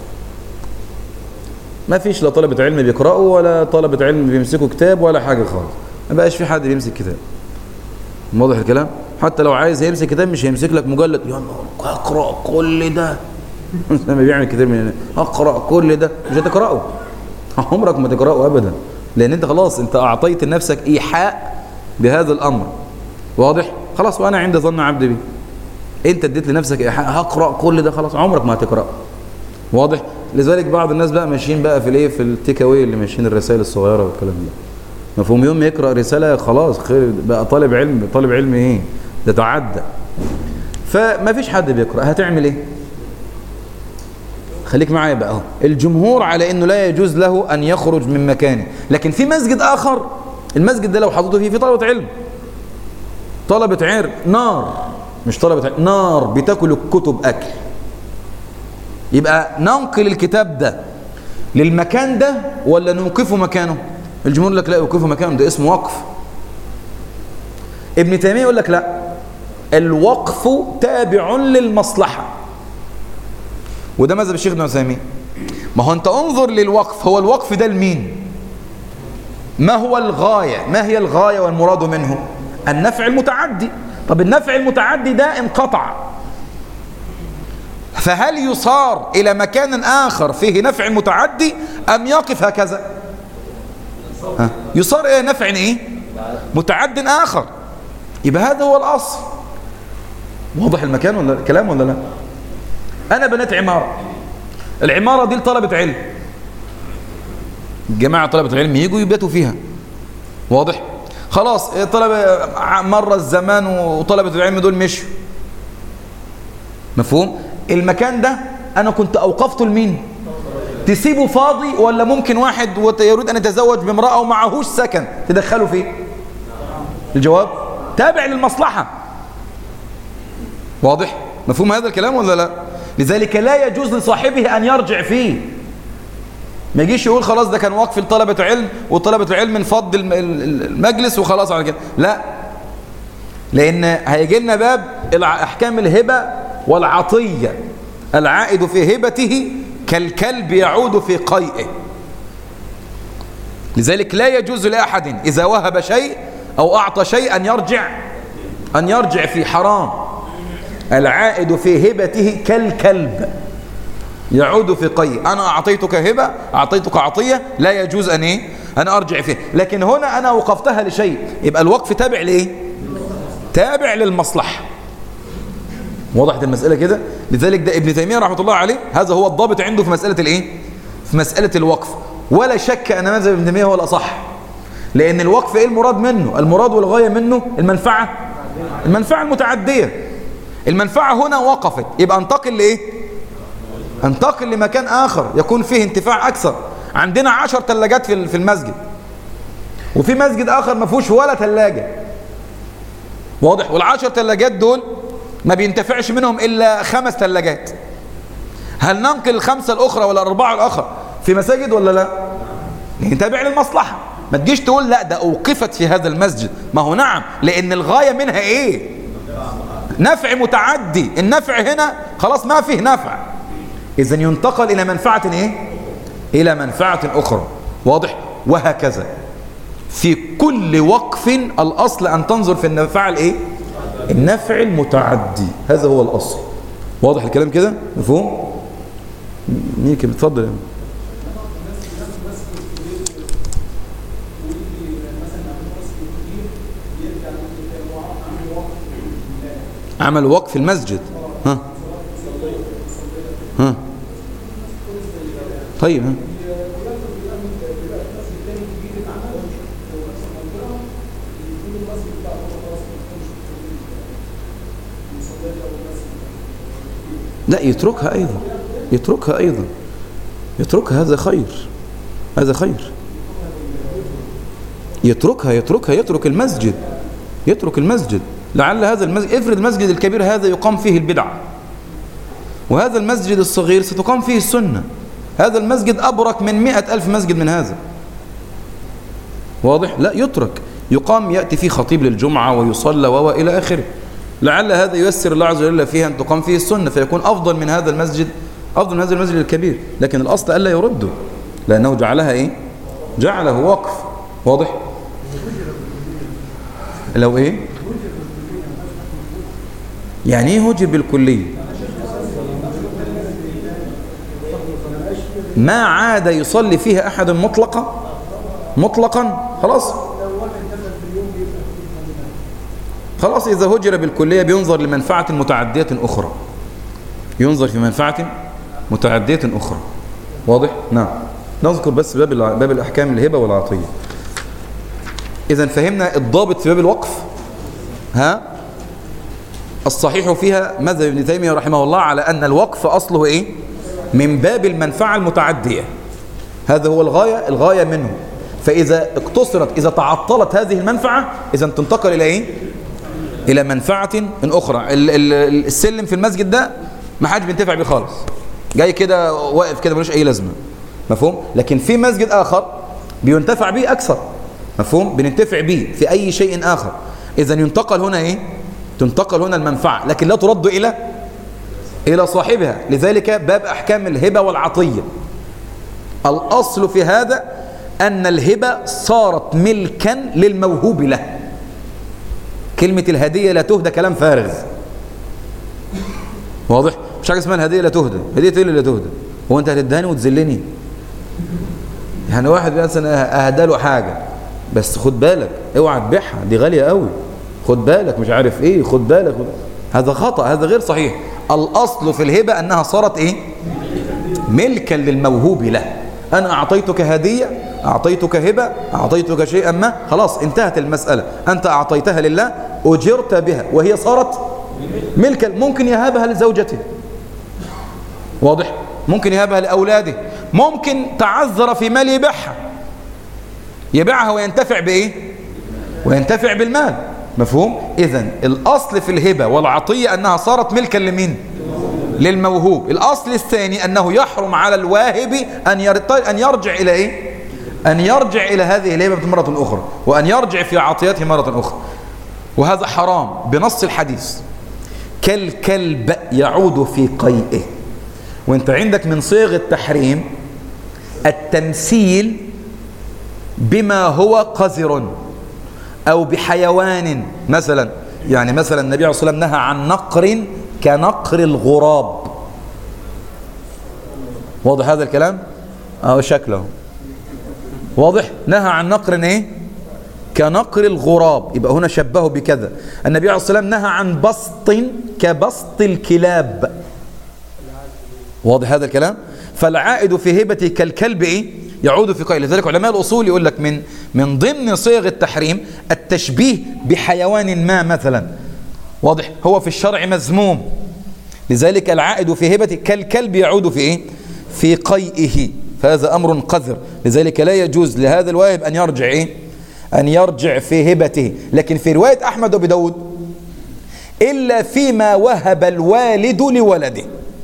ما فيش لا طلبة علم بيقرأوا ولا طلبة علم بيمسكوا كتاب ولا حاجة خالص ما بقاش في حد بيمسك كتاب واضح الكلام حتى لو عايز يمسك كتاب مش هيمسك لك مجلد يا نهار اقرأ كل ده لما بيعمل كتاب من هنا اقرأ كل ده مش هتقرأه عمرك ما تقرأه أبدا لأن أنت خلاص أنت أعطيت لنفسك إيحاء بهذا الأمر واضح خلاص وأنا عند ظن عبدي بي أنت اديت لنفسك إيحاء هقرأ كل ده خلاص عمرك ما هتقرأه واضح لذلك بعض الناس بقى ماشيين بقى في الايه في التيك اواي اللي ماشيين الرسائل الصغيره والكلام ده مفهوم يوم يقرا رساله خلاص خير بقى طالب علم طالب علم ايه ده تعدى فما فيش حد بيقرا هتعمل ايه خليك معايا بقى اهو الجمهور على انه لا يجوز له ان يخرج من مكانه لكن في مسجد اخر المسجد ده لو حطيته فيه في طلبه علم طلبه علم نار مش طلبه علم نار بتاكل الكتب اكل يبقى ننقل الكتاب ده للمكان ده ولا نوقفه مكانه الجمهور يقول لك لا يوقفه مكانه ده اسمه وقف ابن تيميه يقول لك لا الوقف تابع للمصلحه وده مذهب الشيخ ابن عثيمين ما هو انت انظر للوقف هو الوقف ده لمين ما هو الغايه ما هي الغايه والمراد منه النفع المتعدي طب النفع المتعدي ده انقطع فهل يصار إلى مكان آخر فيه نفع متعدي أم يقف هكذا ها؟ يصار إلى نفع إيه متعد آخر يبقى هذا هو الأصل واضح المكان ولا الكلام ولا لا أنا بنيت عمارة العمارة دي لطلبة علم جماعة طلبة العلم يجوا يباتوا فيها واضح خلاص طلبة مر الزمان وطلبة العلم دول مشوا مفهوم المكان ده انا كنت اوقفته لمين تسيبه فاضي ولا ممكن واحد وت- يريد ان يتزوج بامراه ومعهوش سكن تدخله فيه الجواب تابع للمصلحه واضح مفهوم هذا الكلام ولا لا لذلك لا يجوز لصاحبه ان يرجع فيه ما يجيش يقول خلاص ده كان وقف لطلبة علم وطلبة العلم انفض الم- ال- المجلس وخلاص على كده لا لأن هيجي لنا باب الع- أحكام الهبة والعطية العائد في هبته كالكلب يعود في قيئه لذلك لا يجوز لأحد إذا وهب شيء أو أعطى شيء أن يرجع أن يرجع في حرام العائد في هبته كالكلب يعود في قي أنا أعطيتك هبة أعطيتك عطية لا يجوز أن إيه أن أرجع فيه لكن هنا أنا وقفتها لشيء يبقى الوقف تابع لإيه تابع للمصلحة وضحت المسألة كده لذلك ده ابن تيمية رحمة الله عليه هذا هو الضابط عنده في مسألة الإيه في مسألة الوقف ولا شك أن مذهب ابن تيمية هو الأصح لأن الوقف إيه المراد منه المراد والغاية منه المنفعة المنفعة المتعدية المنفعة هنا وقفت يبقى انتقل لإيه انتقل لمكان آخر يكون فيه انتفاع أكثر عندنا عشر ثلاجات في في المسجد وفي مسجد آخر ما فيهوش ولا ثلاجة واضح والعشر ثلاجات دول ما بينتفعش منهم إلا خمس ثلاجات هل ننقل الخمسة الأخرى ولا الأربعة الأخرى في مساجد ولا لا لأن تابع للمصلحة ما تجيش تقول لا ده أوقفت في هذا المسجد ما هو نعم لأن الغاية منها إيه نفع متعدي النفع هنا خلاص ما فيه نفع إذا ينتقل إلى منفعة إيه إلى منفعة أخرى واضح وهكذا في كل وقف الأصل أن تنظر في النفع الإيه النفع المتعدي هذا هو الأصل واضح الكلام كده مفهوم مين كده اتفضل يا عمل وقف المسجد ها ها طيب ها لا يتركها أيضا يتركها أيضا يتركها هذا خير هذا خير يتركها يتركها يترك المسجد يترك المسجد لعل هذا المسجد افرض المسجد الكبير هذا يقام فيه البدعة وهذا المسجد الصغير ستقام فيه السنة هذا المسجد أبرك من مئة ألف مسجد من هذا واضح؟ لا يترك يقام يأتي فيه خطيب للجمعة ويصلى وهو إلى آخره لعل هذا ييسر الله عز وجل فيها أن تقام فيه السنة فيكون أفضل من هذا المسجد أفضل من هذا المسجد الكبير لكن الأصل ألا يرده لأنه جعلها إيه؟ جعله وقف واضح؟ لو إيه؟ يعني إيه هجر بالكلية؟ ما عاد يصلي فيها أحد مطلقا مطلقا خلاص خلاص إذا هجر بالكلية بينظر لمنفعة متعدية أخرى ينظر في منفعة متعدية أخرى واضح؟ نعم نذكر بس باب الع- باب الأحكام الهبة والعطية إذا فهمنا الضابط في باب الوقف ها الصحيح فيها مذهب ابن تيمية رحمه الله على أن الوقف أصله إيه من باب المنفعة المتعدية هذا هو الغاية الغاية منه فإذا اقتصرت إذا تعطلت هذه المنفعة إذا تنتقل إلى إيه إلى منفعة أخرى ال- ال- السلم في المسجد ده ما حدش بينتفع بيه خالص جاي كده واقف كده ملوش أي لازمة مفهوم لكن في مسجد آخر بينتفع به أكثر مفهوم بننتفع به في أي شيء آخر إذا ينتقل هنا إيه تنتقل هنا المنفعة لكن لا ترد إلى إلى صاحبها لذلك باب أحكام الهبة والعطية الأصل في هذا أن الهبة صارت ملكا للموهوب له كلمة الهدية لا تهدى كلام فارغ واضح؟ مش حاجة اسمها الهدية لا تهدى هدية ايه اللي لا تهدى هو انت هتدهني وتذلني يعني واحد مثلا اهدى له حاجة بس خد بالك اوعى تبيعها دي غالية قوي خد بالك مش عارف ايه خد بالك هذا خطأ هذا غير صحيح الأصل في الهبة أنها صارت ايه ملكا للموهوب له أنا أعطيتك هدية أعطيتك هبة أعطيتك شيئا ما خلاص انتهت المسألة أنت أعطيتها لله أجرت بها وهي صارت ملكا ممكن يهبها لزوجته واضح ممكن يهبها لأولاده ممكن تعذر في مال يبيعها يبيعها وينتفع بإيه وينتفع بالمال مفهوم إذا الأصل في الهبة والعطية أنها صارت ملكا لمين للموهوب الأصل الثاني أنه يحرم على الواهب أن يرت- أن يرجع إلى إيه أن يرجع إلى هذه الهبة مرة أخرى وأن يرجع في عطيته مرة أخرى وهذا حرام بنص الحديث كالكلب يعود في قيئه وانت عندك من صيغ التحريم التمثيل بما هو قذر أو بحيوان مثلا يعني مثلا النبي عليه الصلاة والسلام نهى عن نقر كنقر الغراب واضح هذا الكلام أهو شكله واضح نهى عن نقر ايه كنقر الغراب يبقى هنا شبهه بكذا النبي عليه الصلاة والسلام نهى عن بسط كبسط الكلاب واضح هذا الكلام فالعائد في هبته كالكلب ايه يعود في قيل لذلك علماء الأصول يقول لك من من ضمن صيغ التحريم التشبيه بحيوان ما مثلا واضح هو في الشرع مذموم لذلك العائد في هبته كالكلب يعود في ايه في قيئه فهذا أمر قذر لذلك لا يجوز لهذا الواهب أن يرجع ايه أن يرجع في هبته لكن في رواية أحمد وابي داود إلا فيما وهب الوالد لولده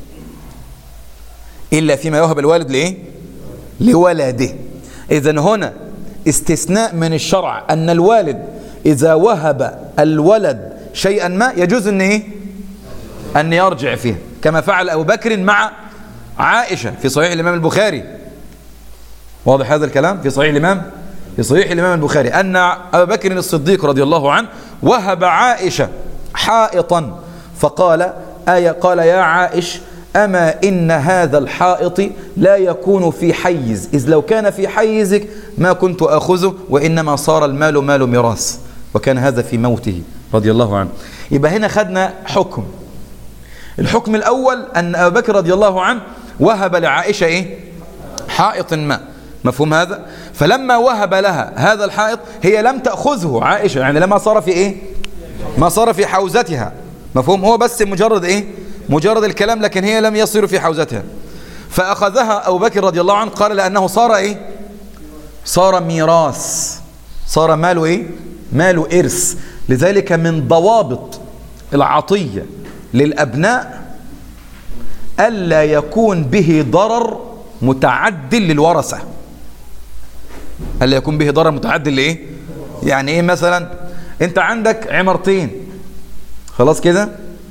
إلا فيما يوهب الوالد لإيه؟ لولده إذا هنا استثناء من الشرع أن الوالد إذا وهب الولد شيئا ما يجوز أن إيه؟ أن يرجع فيه كما فعل أبو بكر مع عائشة في صحيح الإمام البخاري واضح هذا الكلام في صحيح الإمام في صحيح الإمام البخاري أن أبا بكر الصديق رضي الله عنه وهب عائشة حائطا فقال آية قال يا عائش أما إن هذا الحائط لا يكون في حيز إذ لو كان في حيزك ما كنت أخذه وإنما صار المال مال ميراث وكان هذا في موته رضي الله عنه يبقى هنا خدنا حكم الحكم الأول أن أبا بكر رضي الله عنه وهب لعائشة إيه؟ حائط ما مفهوم هذا فلما وهب لها هذا الحائط هي لم تأخذه عائشة يعني لما صار في إيه ما صار في حوزتها مفهوم هو بس مجرد إيه مجرد الكلام لكن هي لم يصير في حوزتها فأخذها أبو بكر رضي الله عنه قال لأنه صار إيه صار ميراث صار ماله إيه ماله إرث لذلك من ضوابط العطية للأبناء ألا يكون به ضرر متعد للورثة ألا يكون به ضرر متعد لإيه يعني إيه مثلا أنت عندك عمارتين خلاص كده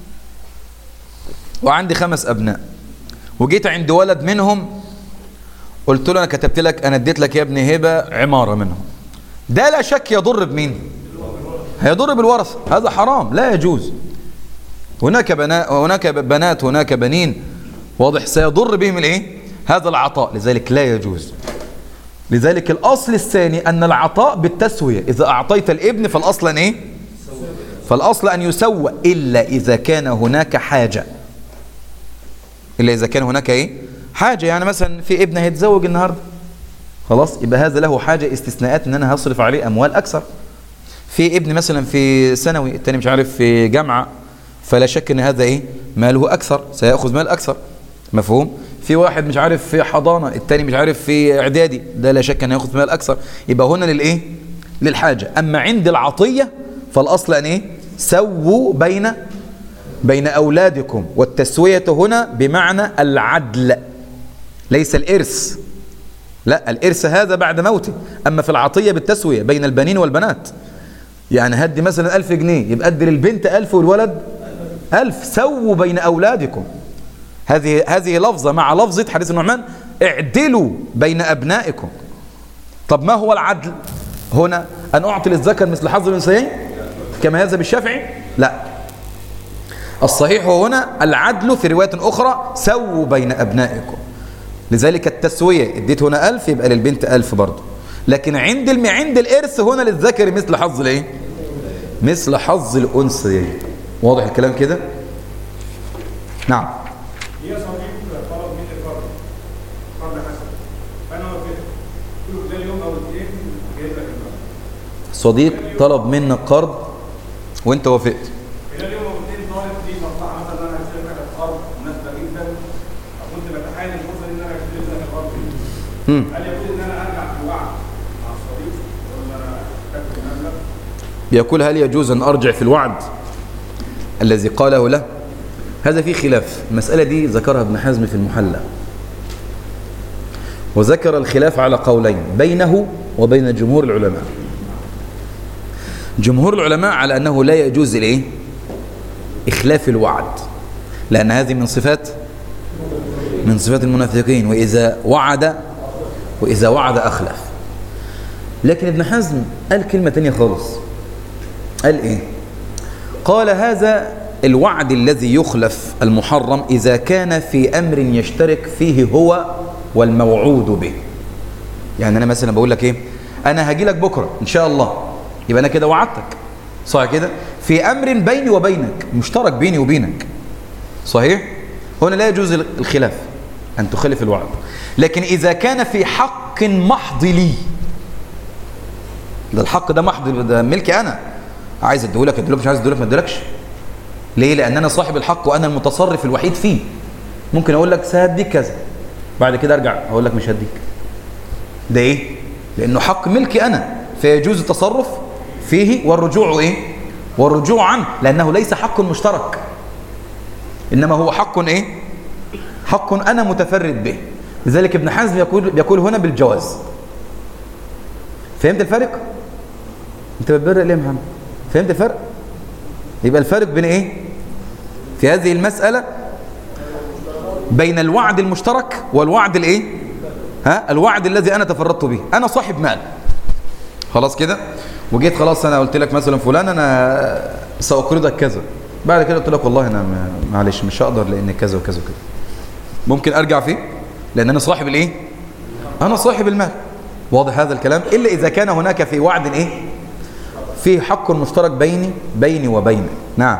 وعندي خمس أبناء وجيت عند ولد منهم قلت له أنا كتبت لك أنا اديت لك يا ابني هبة عمارة منهم ده لا شك يضر بمين هيضر بالورثة هذا حرام لا يجوز هناك بنات هناك بنات هناك بنين واضح سيضر بهم الايه هذا العطاء لذلك لا يجوز لذلك الاصل الثاني ان العطاء بالتسويه اذا اعطيت الابن فالاصل ان ايه فالاصل ان يسوى الا اذا كان هناك حاجه الا اذا كان هناك ايه حاجه يعني مثلا في ابن هيتزوج النهارده خلاص يبقى هذا له حاجه استثناءات ان انا هصرف عليه اموال اكثر في ابن مثلا في ثانوي الثاني مش عارف في جامعه فلا شك ان هذا ايه ماله اكثر سياخذ مال اكثر مفهوم في واحد مش عارف في حضانه الثاني مش عارف في اعدادي ده لا شك انه ياخذ مال اكثر يبقى هنا للايه للحاجه اما عند العطيه فالاصل ان ايه سووا بين بين اولادكم والتسويه هنا بمعنى العدل ليس الارث لا الارث هذا بعد موته اما في العطيه بالتسويه بين البنين والبنات يعني هدي مثلا ألف جنيه يبقى ادي للبنت ألف والولد ألف سووا بين أولادكم هذه هذه لفظة مع لفظة حديث النعمان اعدلوا بين أبنائكم طب ما هو العدل هنا أن أعطي للذكر مثل حظ الأنثيين كما يذهب الشافعي لا الصحيح هنا العدل في رواية أخرى سووا بين أبنائكم لذلك التسوية اديت هنا ألف يبقى للبنت ألف برضه لكن عند الم... عند الإرث هنا للذكر مثل حظ الايه مثل حظ الأنثيين واضح الكلام كده نعم هي صديق طلب مني الفرد فرد حسن فانا وافقت قلت له ده اليوم او الاثنين جايب لك المال صديق طلب منك قرض وانت وافقت خلال اليوم او الاثنين طالب لي مصلحه مثلا انا هشتري لك القرض مناسبه جدا فكنت بتحايل الفرصه ان انا اشتري لك القرض مم. هل يجوز ان انا ارجع في وعد مع الصديق ولا اكتب المبلغ؟ يقول هل يجوز أن أرجع في الوعد الذي قاله له هذا فيه خلاف المسألة دي ذكرها ابن حزم في المحلى وذكر الخلاف على قولين بينه وبين جمهور العلماء جمهور العلماء على أنه لا يجوز الإيه؟ إخلاف الوعد لأن هذه من صفات من صفات المنافقين وإذا وعد وإذا وعد أخلف لكن ابن حزم قال كلمة تانية خالص قال إيه قال هذا الوعد الذي يخلف المحرم إذا كان في أمر يشترك فيه هو والموعود به يعني أنا مثلا بقول لك إيه أنا هاجي لك بكرة إن شاء الله يبقى أنا كده وعدتك صح كده في أمر بيني وبينك مشترك بيني وبينك صحيح هنا لا يجوز الخلاف أن تخلف الوعد لكن إذا كان في حق محض لي ده الحق ده محض ده ملكي أنا عايز اديهولك اديهولك مش عايز اديهولك ما اديلكش ليه لان انا صاحب الحق وانا المتصرف الوحيد فيه ممكن اقول لك سهديك كذا بعد كده ارجع اقول لك مش هديك ده ايه لانه حق ملكي انا فيجوز التصرف فيه والرجوع ايه والرجوع عنه لانه ليس حق مشترك انما هو حق ايه حق انا متفرد به لذلك ابن حزم يقول يقول هنا بالجواز فهمت الفرق انت بتبرق ليه يا محمد فهمت الفرق يبقى الفرق بين ايه في هذه المسألة بين الوعد المشترك والوعد الايه ها الوعد الذي انا تفردت به انا صاحب مال خلاص كده وجيت خلاص انا قلت لك مثلا فلان انا ساقرضك كذا بعد كده قلت لك والله انا م- معلش مش هقدر لان كذا وكذا وكذا ممكن ارجع فيه لان انا صاحب الايه انا صاحب المال واضح هذا الكلام الا اذا كان هناك في وعد ايه فيه حق مشترك بيني بيني وبينك نعم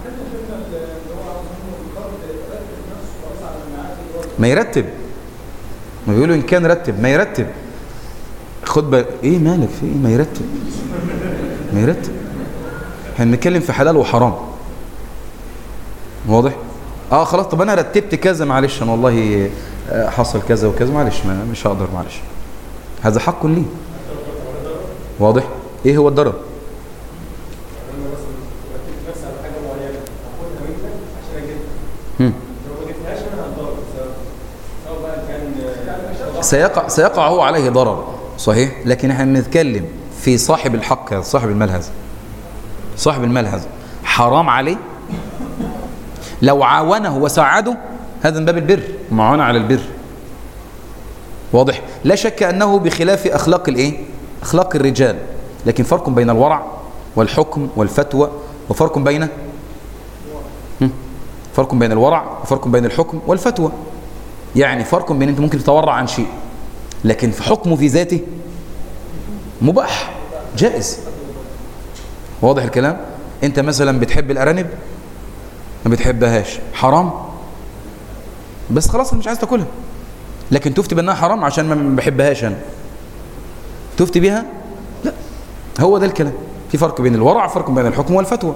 ما يرتب ما بيقولوا ان كان رتب ما يرتب خد بالك ايه مالك في ايه ما يرتب ما يرتب احنا بنتكلم في حلال وحرام واضح اه خلاص طب انا رتبت كذا معلش انا والله آه، حصل كذا وكذا معلش ما مش هقدر معلش هذا حق لي واضح ايه هو الضرر انا مثلا ركبت نفسي على حاجه معينه اخدها منك عشان اجيبها هم. لو ما جبتهاش انا هتضرر سواء سواء بقى كان سيقع سيقع هو عليه ضرر صحيح لكن احنا بنتكلم في صاحب الحق هذا صاحب المال هذا صاحب المال هذا حرام عليه لو عاونه وساعده هذا من باب البر معاونة على البر واضح لا شك أنه بخلاف أخلاق الإيه أخلاق الرجال لكن فرق بين الورع والحكم والفتوى وفرق بين هم؟ فرق بين الورع وفرق بين الحكم والفتوى يعني فرق بين انت ممكن تتورع عن شيء لكن في حكمه في ذاته مباح جائز واضح الكلام انت مثلا بتحب الارانب ما بتحبهاش حرام بس خلاص أنا مش عايز تاكلها لكن تفتي بانها حرام عشان ما بحبهاش انا تفتي بيها لا هو ده الكلام في فرق بين الورع فرق بين الحكم والفتوى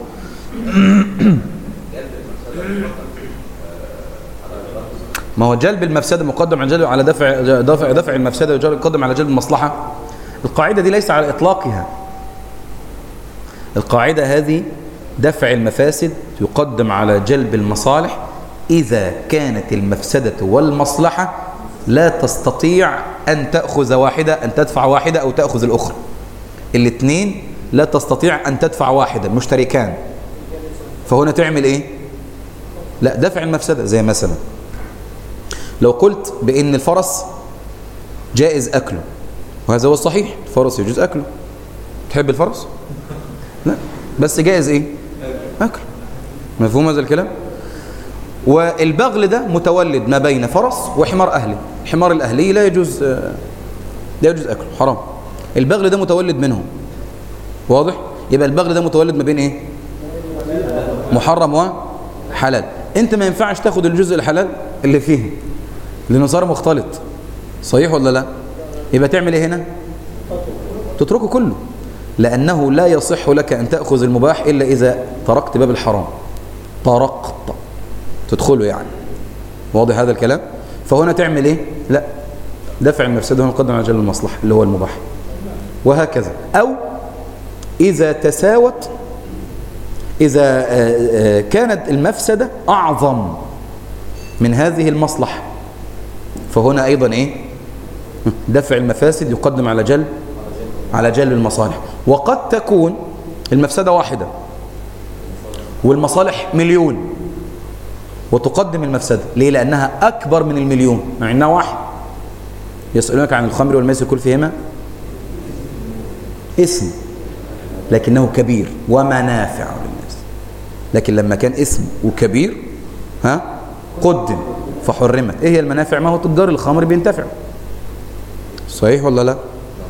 ما هو جلب المفسده مقدم على جلب على دفع دفع دفع المفسده وجلب مقدم على جلب المصلحه القاعده دي ليس على اطلاقها القاعده هذه دفع المفاسد يقدم على جلب المصالح اذا كانت المفسده والمصلحه لا تستطيع ان تاخذ واحده ان تدفع واحده او تاخذ الاخرى الاثنين لا تستطيع ان تدفع واحده مشتركان فهنا تعمل ايه لا دفع المفسده زي مثلا لو قلت بأن الفرس جائز أكله وهذا هو الصحيح الفرس يجوز أكله تحب الفرس؟ لا بس جائز إيه؟ أكله مفهوم هذا الكلام؟ والبغل ده متولد ما بين فرس وحمار أهلي الحمار الأهلي لا يجوز لا يجوز أكله حرام البغل ده متولد منهم واضح؟ يبقى البغل ده متولد ما بين إيه؟ محرم وحلال انت ما ينفعش تاخد الجزء الحلال اللي فيه لانه صار مختلط صحيح ولا لا يبقى تعمل ايه هنا تتركه كله لانه لا يصح لك ان تاخذ المباح الا اذا تركت باب الحرام طرقت تدخله يعني واضح هذا الكلام فهنا تعمل ايه لا دفع المفسده هنا قدم على جل المصلحه اللي هو المباح وهكذا او اذا تساوت إذا كانت المفسدة أعظم من هذه المصلحة فهنا أيضا إيه دفع المفاسد يقدم على جلب على جلب المصالح وقد تكون المفسدة واحدة والمصالح مليون وتقدم المفسدة ليه لأنها أكبر من المليون مع إنها واحد يسألونك عن الخمر والميسر كل فيهما اسم لكنه كبير ومنافع للناس لكن لما كان اسم وكبير ها قدم فحرمت ايه هي المنافع ما هو تجار الخمر بينتفع صحيح ولا لا لو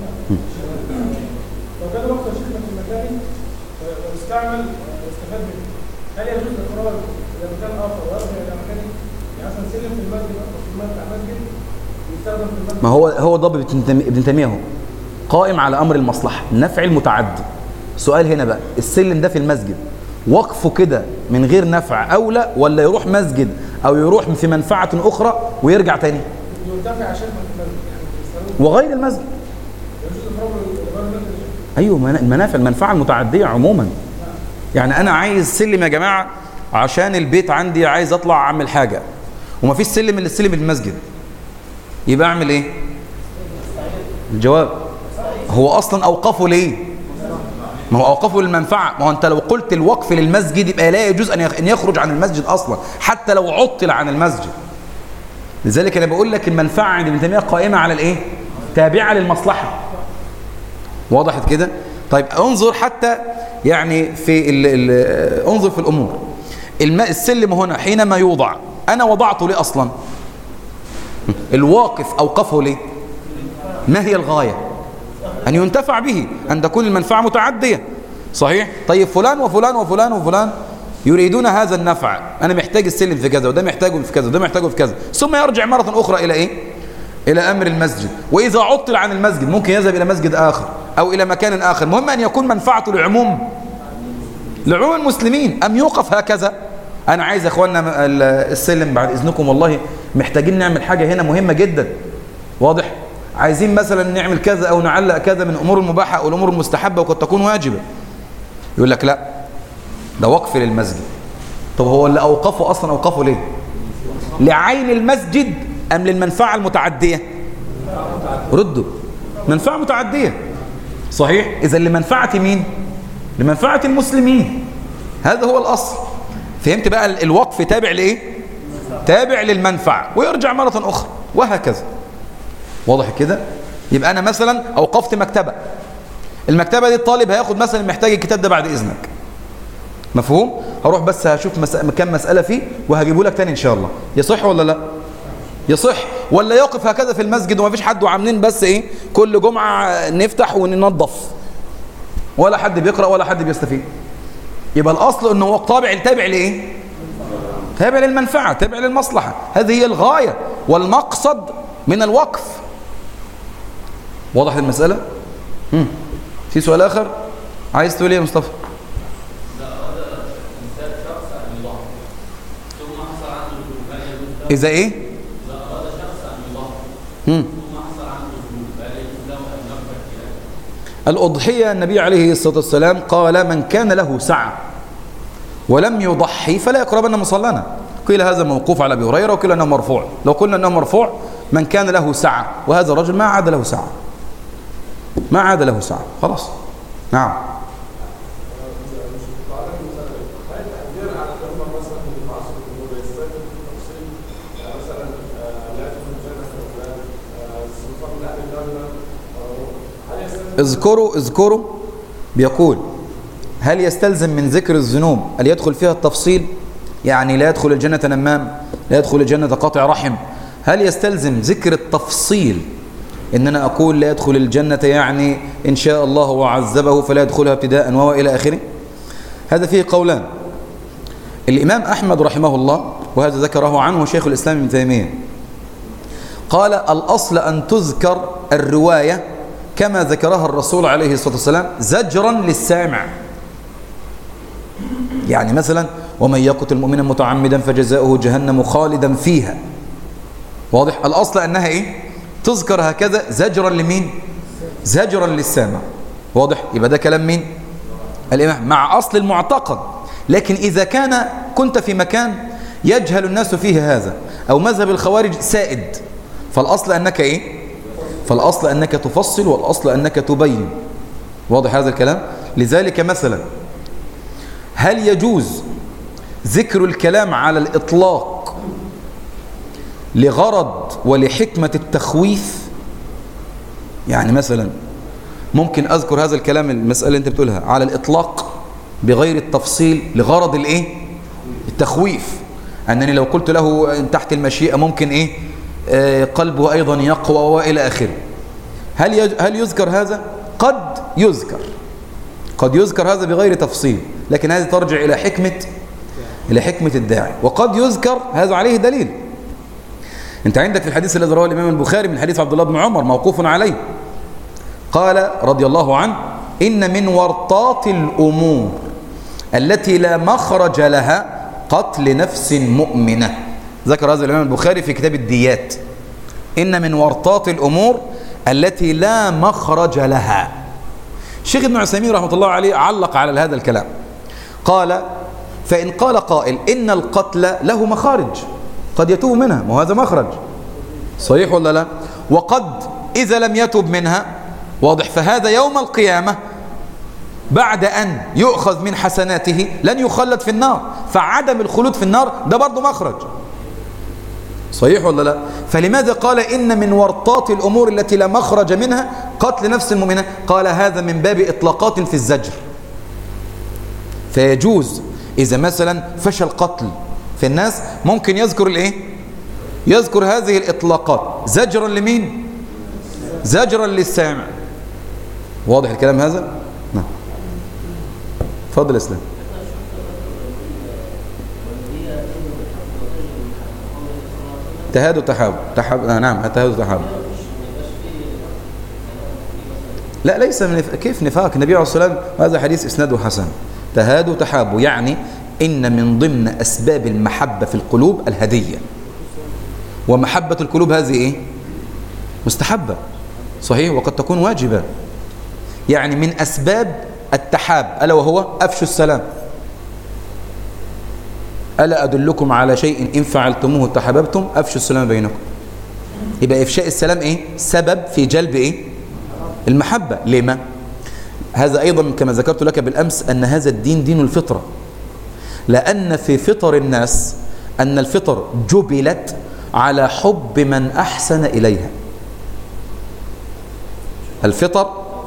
كان وقت شيخنا في المكان واستعمل واستفاد منه هل يجوز الاقرار الى مكان اخر ويرجع الى مكانه؟ يعني مثلا سلم في المسجد او في المسجد بتاع المسجد يستخدم في المسجد ما هو هو ضب ابن تيمية- ابن تيميه اهو قائم على امر المصلحه النفع المتعدي سؤال هنا بقى السلم ده في المسجد وقفه كده من غير نفع اولى ولا يروح مسجد او يروح في منفعه اخرى ويرجع تاني ينتفع عشان في المسجد يعني يستخدم وغير المسجد يجوز الاقرار لغير المسجد ايوه من- المنافع المنفعه المتعديه عموما يعني انا عايز سلم يا جماعه عشان البيت عندي عايز اطلع اعمل حاجه ومفيش سلم الا السلم المسجد يبقى اعمل ايه الجواب هو اصلا اوقفه ليه ما هو اوقفه للمنفعه ما هو انت لو قلت الوقف للمسجد يبقى لا يجوز ان يخ- ان يخرج عن المسجد اصلا حتى لو عطل عن المسجد لذلك انا بقول لك المنفعه عند ابن تيميه قائمه على الايه تابعه للمصلحه وضحت كده طيب انظر حتى يعني في ال ال انظر في الامور الماء السلم هنا حينما يوضع انا وضعته ليه اصلا الواقف اوقفه ليه ما هي الغايه ان ينتفع به ان تكون المنفعه متعديه صحيح طيب فلان وفلان وفلان وفلان يريدون هذا النفع انا محتاج السلم في كذا وده محتاجه في كذا وده محتاجه في كذا ثم يرجع مره اخرى الى ايه الى امر المسجد واذا عطل عن المسجد ممكن يذهب الى مسجد اخر او الى مكان اخر المهم ان يكون منفعته لعموم لعموم المسلمين ام يوقف هكذا انا عايز يا اخوانا ال- السلم بعد اذنكم والله محتاجين نعمل حاجه هنا مهمه جدا واضح عايزين مثلا نعمل كذا او نعلق كذا من امور المباحه او الامور المستحبه وقد تكون واجبه يقول لك لا ده وقف للمسجد طب هو اللي اوقفه اصلا اوقفه ليه لعين المسجد ام للمنفعه المتعديه ردوا منفعه متعديه صحيح اذا لمنفعه مين لمنفعه المسلمين هذا هو الاصل فهمت بقى ال- الوقف تابع لايه تابع للمنفعه ويرجع مره اخرى وهكذا واضح كده يبقى انا مثلا اوقفت مكتبه المكتبه دي الطالب هياخد مثلا محتاج الكتاب ده بعد اذنك مفهوم هروح بس هشوف مس... كم مساله فيه وهجيبه لك تاني ان شاء الله يصح ولا لا يصح ولا يقف هكذا في المسجد وما فيش حد وعاملين بس ايه كل جمعه نفتح وننظف ولا حد بيقرا ولا حد بيستفيد يبقى الاصل انه هو طابع تابع لايه تابع للمنفعه تابع للمصلحه هذه هي الغايه والمقصد من الوقف واضح المساله مم. في سؤال اخر عايز تقول ايه يا مصطفى اذا ايه مم. الأضحية النبي عليه الصلاة والسلام قال من كان له سعة ولم يضحي فلا يقربن مصلانا قيل هذا موقوف على ابي هريره وقيل انه مرفوع لو قلنا انه مرفوع من كان له سعه وهذا الرجل ما عاد له سعه ما عاد له سعه خلاص نعم اذكروا اذكروا بيقول هل يستلزم من ذكر الذنوب أن يدخل فيها التفصيل يعني لا يدخل الجنة نمام لا يدخل الجنة قاطع رحم هل يستلزم ذكر التفصيل إن أنا أقول لا يدخل الجنة يعني إن شاء الله وعذبه فلا يدخلها ابتداء وهو إلى آخره هذا فيه قولان الإمام أحمد رحمه الله وهذا ذكره عنه شيخ الإسلام ابن تيمية قال الأصل أن تذكر الرواية كما ذكرها الرسول عليه الصلاة والسلام زجرا للسامع يعني مثلا ومن يقتل مؤمنا متعمدا فجزاؤه جهنم خالدا فيها واضح الأصل أنها إيه تذكر هكذا زجرا لمين زجرا للسامع واضح يبقى ده كلام مين الإمام مع أصل المعتقد لكن إذا كان كنت في مكان يجهل الناس فيه هذا أو مذهب الخوارج سائد فالأصل أنك إيه فالأصل أنك تفصل والأصل أنك تبين واضح هذا الكلام لذلك مثلا هل يجوز ذكر الكلام على الإطلاق لغرض ولحكمة التخويف يعني مثلا ممكن أذكر هذا الكلام المسألة اللي أنت بتقولها على الإطلاق بغير التفصيل لغرض الإيه التخويف أنني لو قلت له تحت المشيئة ممكن إيه آه قلبه أيضا يقوى وإلى آخره هل يج... هل يذكر هذا قد يذكر قد يذكر هذا بغير تفصيل لكن هذه ترجع إلى حكمة إلى حكمة الداعي وقد يذكر هذا عليه دليل انت عندك في الحديث الذي رواه الإمام البخاري من حديث عبد الله بن عمر موقوف عليه قال رضي الله عنه إن من ورطات الأمور التي لا مخرج لها قتل نفس مؤمنة ذكر هذا الإمام البخاري في كتاب الديات إن من ورطات الأمور التي لا مخرج لها الشيخ ابن عثيمين رحمة الله عليه علق على هذا الكلام قال فإن قال قائل إن القتل له مخارج قد يتوب منها وهذا مخرج صحيح ولا لا وقد إذا لم يتوب منها واضح فهذا يوم القيامة بعد أن يؤخذ من حسناته لن يخلد في النار فعدم الخلود في النار ده برضه مخرج صحيح ولا لا فلماذا قال إن من ورطات الأمور التي لا مخرج منها قتل نفس المؤمنة قال هذا من باب إطلاقات في الزجر فيجوز إذا مثلا فشل قتل في الناس ممكن يذكر الإيه يذكر هذه الإطلاقات زجرا لمين زجرا للسامع واضح الكلام هذا نعم فضل اسلام تهاد وتحاب تحاب آه نعم تهاد وتحاب لا ليس من نف... كيف نفاق النبي عليه الصلاه والسلام هذا حديث اسناده حسن تهاد وتحاب يعني إن من ضمن أسباب المحبة في القلوب الهدية ومحبة القلوب هذه إيه؟ مستحبة صحيح وقد تكون واجبة يعني من أسباب التحاب ألا وهو أفشوا السلام ألا أدلكم على شيء إن فعلتموه تحببتم أفشوا السلام بينكم يبقى إفشاء السلام إيه؟ سبب في جلب إيه؟ المحبة لما؟ هذا أيضا كما ذكرت لك بالأمس أن هذا الدين دين الفطرة لأن في فطر الناس أن الفطر جبلت على حب من أحسن إليها الفطر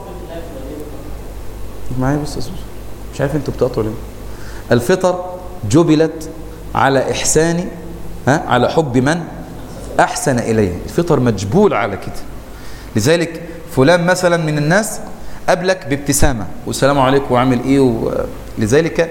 معايا بس أسوس. مش عارف انتوا بتقطعوا ليه الفطر جبلت على إحسان ها على حب من أحسن إليها الفطر مجبول على كده لذلك فلان مثلا من الناس قابلك بابتسامة والسلام عليكم وعامل ايه و... لذلك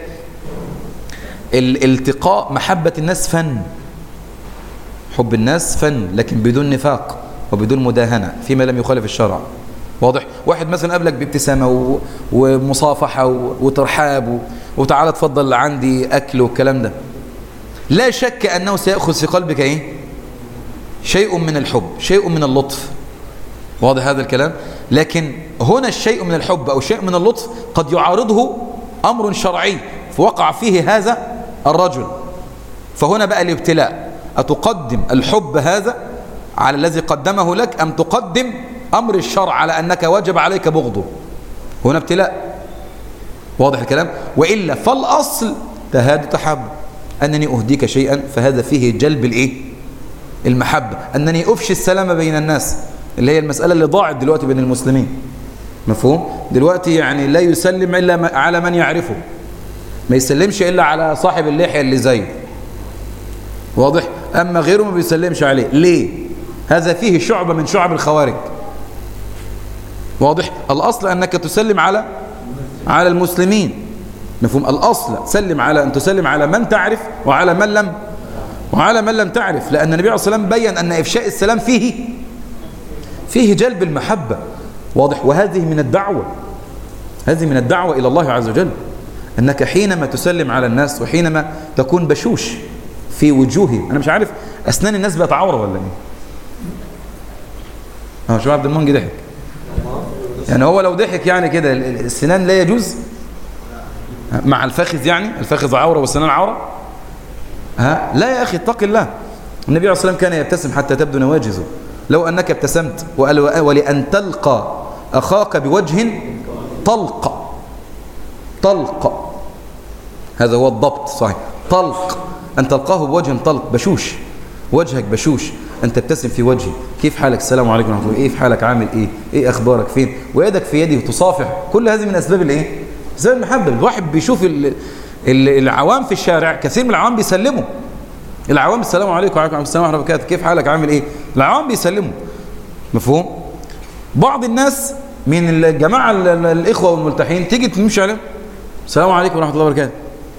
الالتقاء محبة الناس فن حب الناس فن لكن بدون نفاق وبدون مداهنة فيما لم يخالف الشرع واضح واحد مثلا قابلك بابتسامة و... ومصافحة و... وترحاب و... وتعالى تفضل عندي أكل والكلام ده لا شك أنه سيأخذ في قلبك إيه شيء من الحب شيء من اللطف واضح هذا الكلام لكن هنا الشيء من الحب أو شيء من اللطف قد يعارضه أمر شرعي فوقع فيه هذا الرجل فهنا بقى الابتلاء أتقدم الحب هذا على الذي قدمه لك أم تقدم أمر الشرع على أنك وجب عليك بغضه هنا ابتلاء واضح الكلام وإلا فالأصل تهاد تحب أنني أهديك شيئا فهذا فيه جلب الإيه المحبة أنني أفشي السلام بين الناس اللي هي المسألة اللي ضاعت دلوقتي بين المسلمين مفهوم دلوقتي يعني لا يسلم إلا على من يعرفه ما يسلمش إلا على صاحب اللحية اللي زيه واضح أما غيره ما بيسلمش عليه ليه هذا فيه شعبة من شعب الخوارج واضح الأصل أنك تسلم على على المسلمين مفهوم الأصل سلم على أن تسلم على من تعرف وعلى من لم وعلى من لم تعرف لأن النبي عليه الصلاة والسلام بين أن إفشاء السلام فيه فيه جلب المحبة واضح وهذه من الدعوة هذه من الدعوة إلى الله عز وجل أنك حينما تسلم على الناس وحينما تكون بشوش في وجوههم أنا مش عارف أسنان الناس بقت عورة ولا إيه هو شباب عبد المنجي ضحك يعني هو لو ضحك يعني كده السنان لا يجوز مع الفخذ يعني الفخذ عورة والسنان عورة ها لا يا أخي اتق الله النبي عليه الصلاة والسلام كان يبتسم حتى تبدو نواجزه لو أنك ابتسمت وقال ولأن تلقى أخاك بوجه طلق طلق هذا هو الضبط صحيح طلق أن تلقاه بوجه طلق بشوش وجهك بشوش أن تبتسم في وجهه كيف حالك السلام عليكم ورحمة الله إيه في حالك عامل إيه إيه أخبارك فين ويدك في يدي وتصافح كل هذه من أسباب الإيه أسباب المحبة الواحد بيشوف ال ال العوام في الشارع كثير من العوام بيسلموا العوام السلام عليكم وعليكم السلام ورحمة الله وبركاته كيف حالك عامل إيه العوام بيسلموا مفهوم بعض الناس من الجماعة الإخوة والملتحين تيجي تمشي عليهم السلام عليكم ورحمة الله وبركاته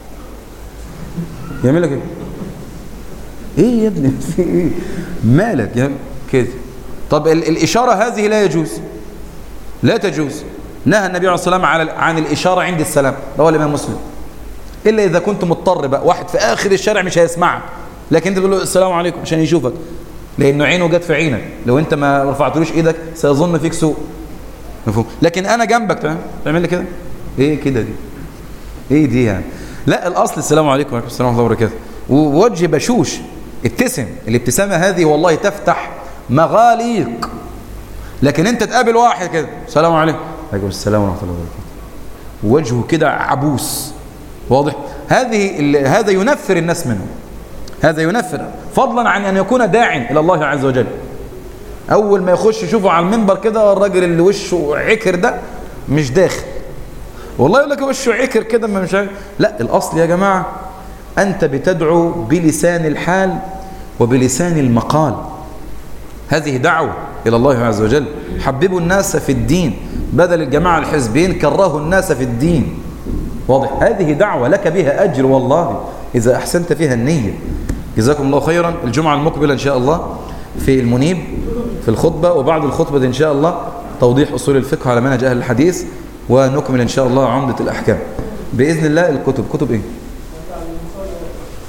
يعمل لك ايه ايه يا ابني في ايه مالك يا كده طب ال الإشارة هذه لا يجوز لا تجوز نهى النبي عليه الصلاة والسلام عن الإشارة عند السلام رواه الإمام مسلم إلا إذا كنت مضطر بقى واحد في آخر الشارع مش هيسمعك لكن أنت تقول له السلام عليكم عشان يشوفك لأنه عينه جت في عينك لو أنت ما رفعتلوش إيدك سيظن فيك سوء مفهوم لكن أنا جنبك تمام تعمل لي كده إيه كده دي إيه دي يعني لا الأصل السلام عليكم وعليكم السلام ورحمة الله وبركاته ووجه بشوش ابتسم الابتسامة هذه والله تفتح مغاليق لكن انت تقابل واحد كده السلام عليكم عليكم السلام ورحمة الله وبركاته وجهه كده عبوس واضح هذه هذا ينفر الناس منه هذا ينفر فضلا عن أن يكون داع إلى الله عز وجل أول ما يخش يشوفه على المنبر كده الراجل اللي وشه عكر ده مش داخل والله يقول لك وشه عكر كده ما مش عارف لا الأصل يا جماعة أنت بتدعو بلسان الحال وبلسان المقال هذه دعوة إلى الله عز وجل حببوا الناس في الدين بدل الجماعة الحزبين كرهوا الناس في الدين واضح هذه دعوة لك بها أجر والله إذا أحسنت فيها النية جزاكم الله خيرا الجمعة المقبلة إن شاء الله في المنيب في الخطبة وبعد الخطبة إن شاء الله توضيح أصول الفقه على منهج أهل الحديث ونكمل إن شاء الله عمدة الأحكام بإذن الله الكتب كتب إيه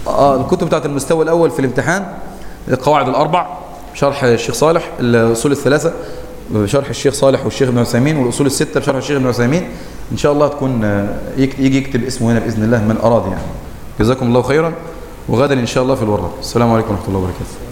اه الكتب بتاعت المستوى الاول في الامتحان القواعد الاربع شرح الشيخ صالح الاصول الثلاثه بشرح الشيخ صالح والشيخ ابن عثيمين والاصول السته بشرح الشيخ ابن عثيمين ان شاء الله تكون آه، يك- يجي يكتب اسمه هنا باذن الله من اراد يعني جزاكم الله خيرا وغدا ان شاء الله في الوراق السلام عليكم ورحمه الله وبركاته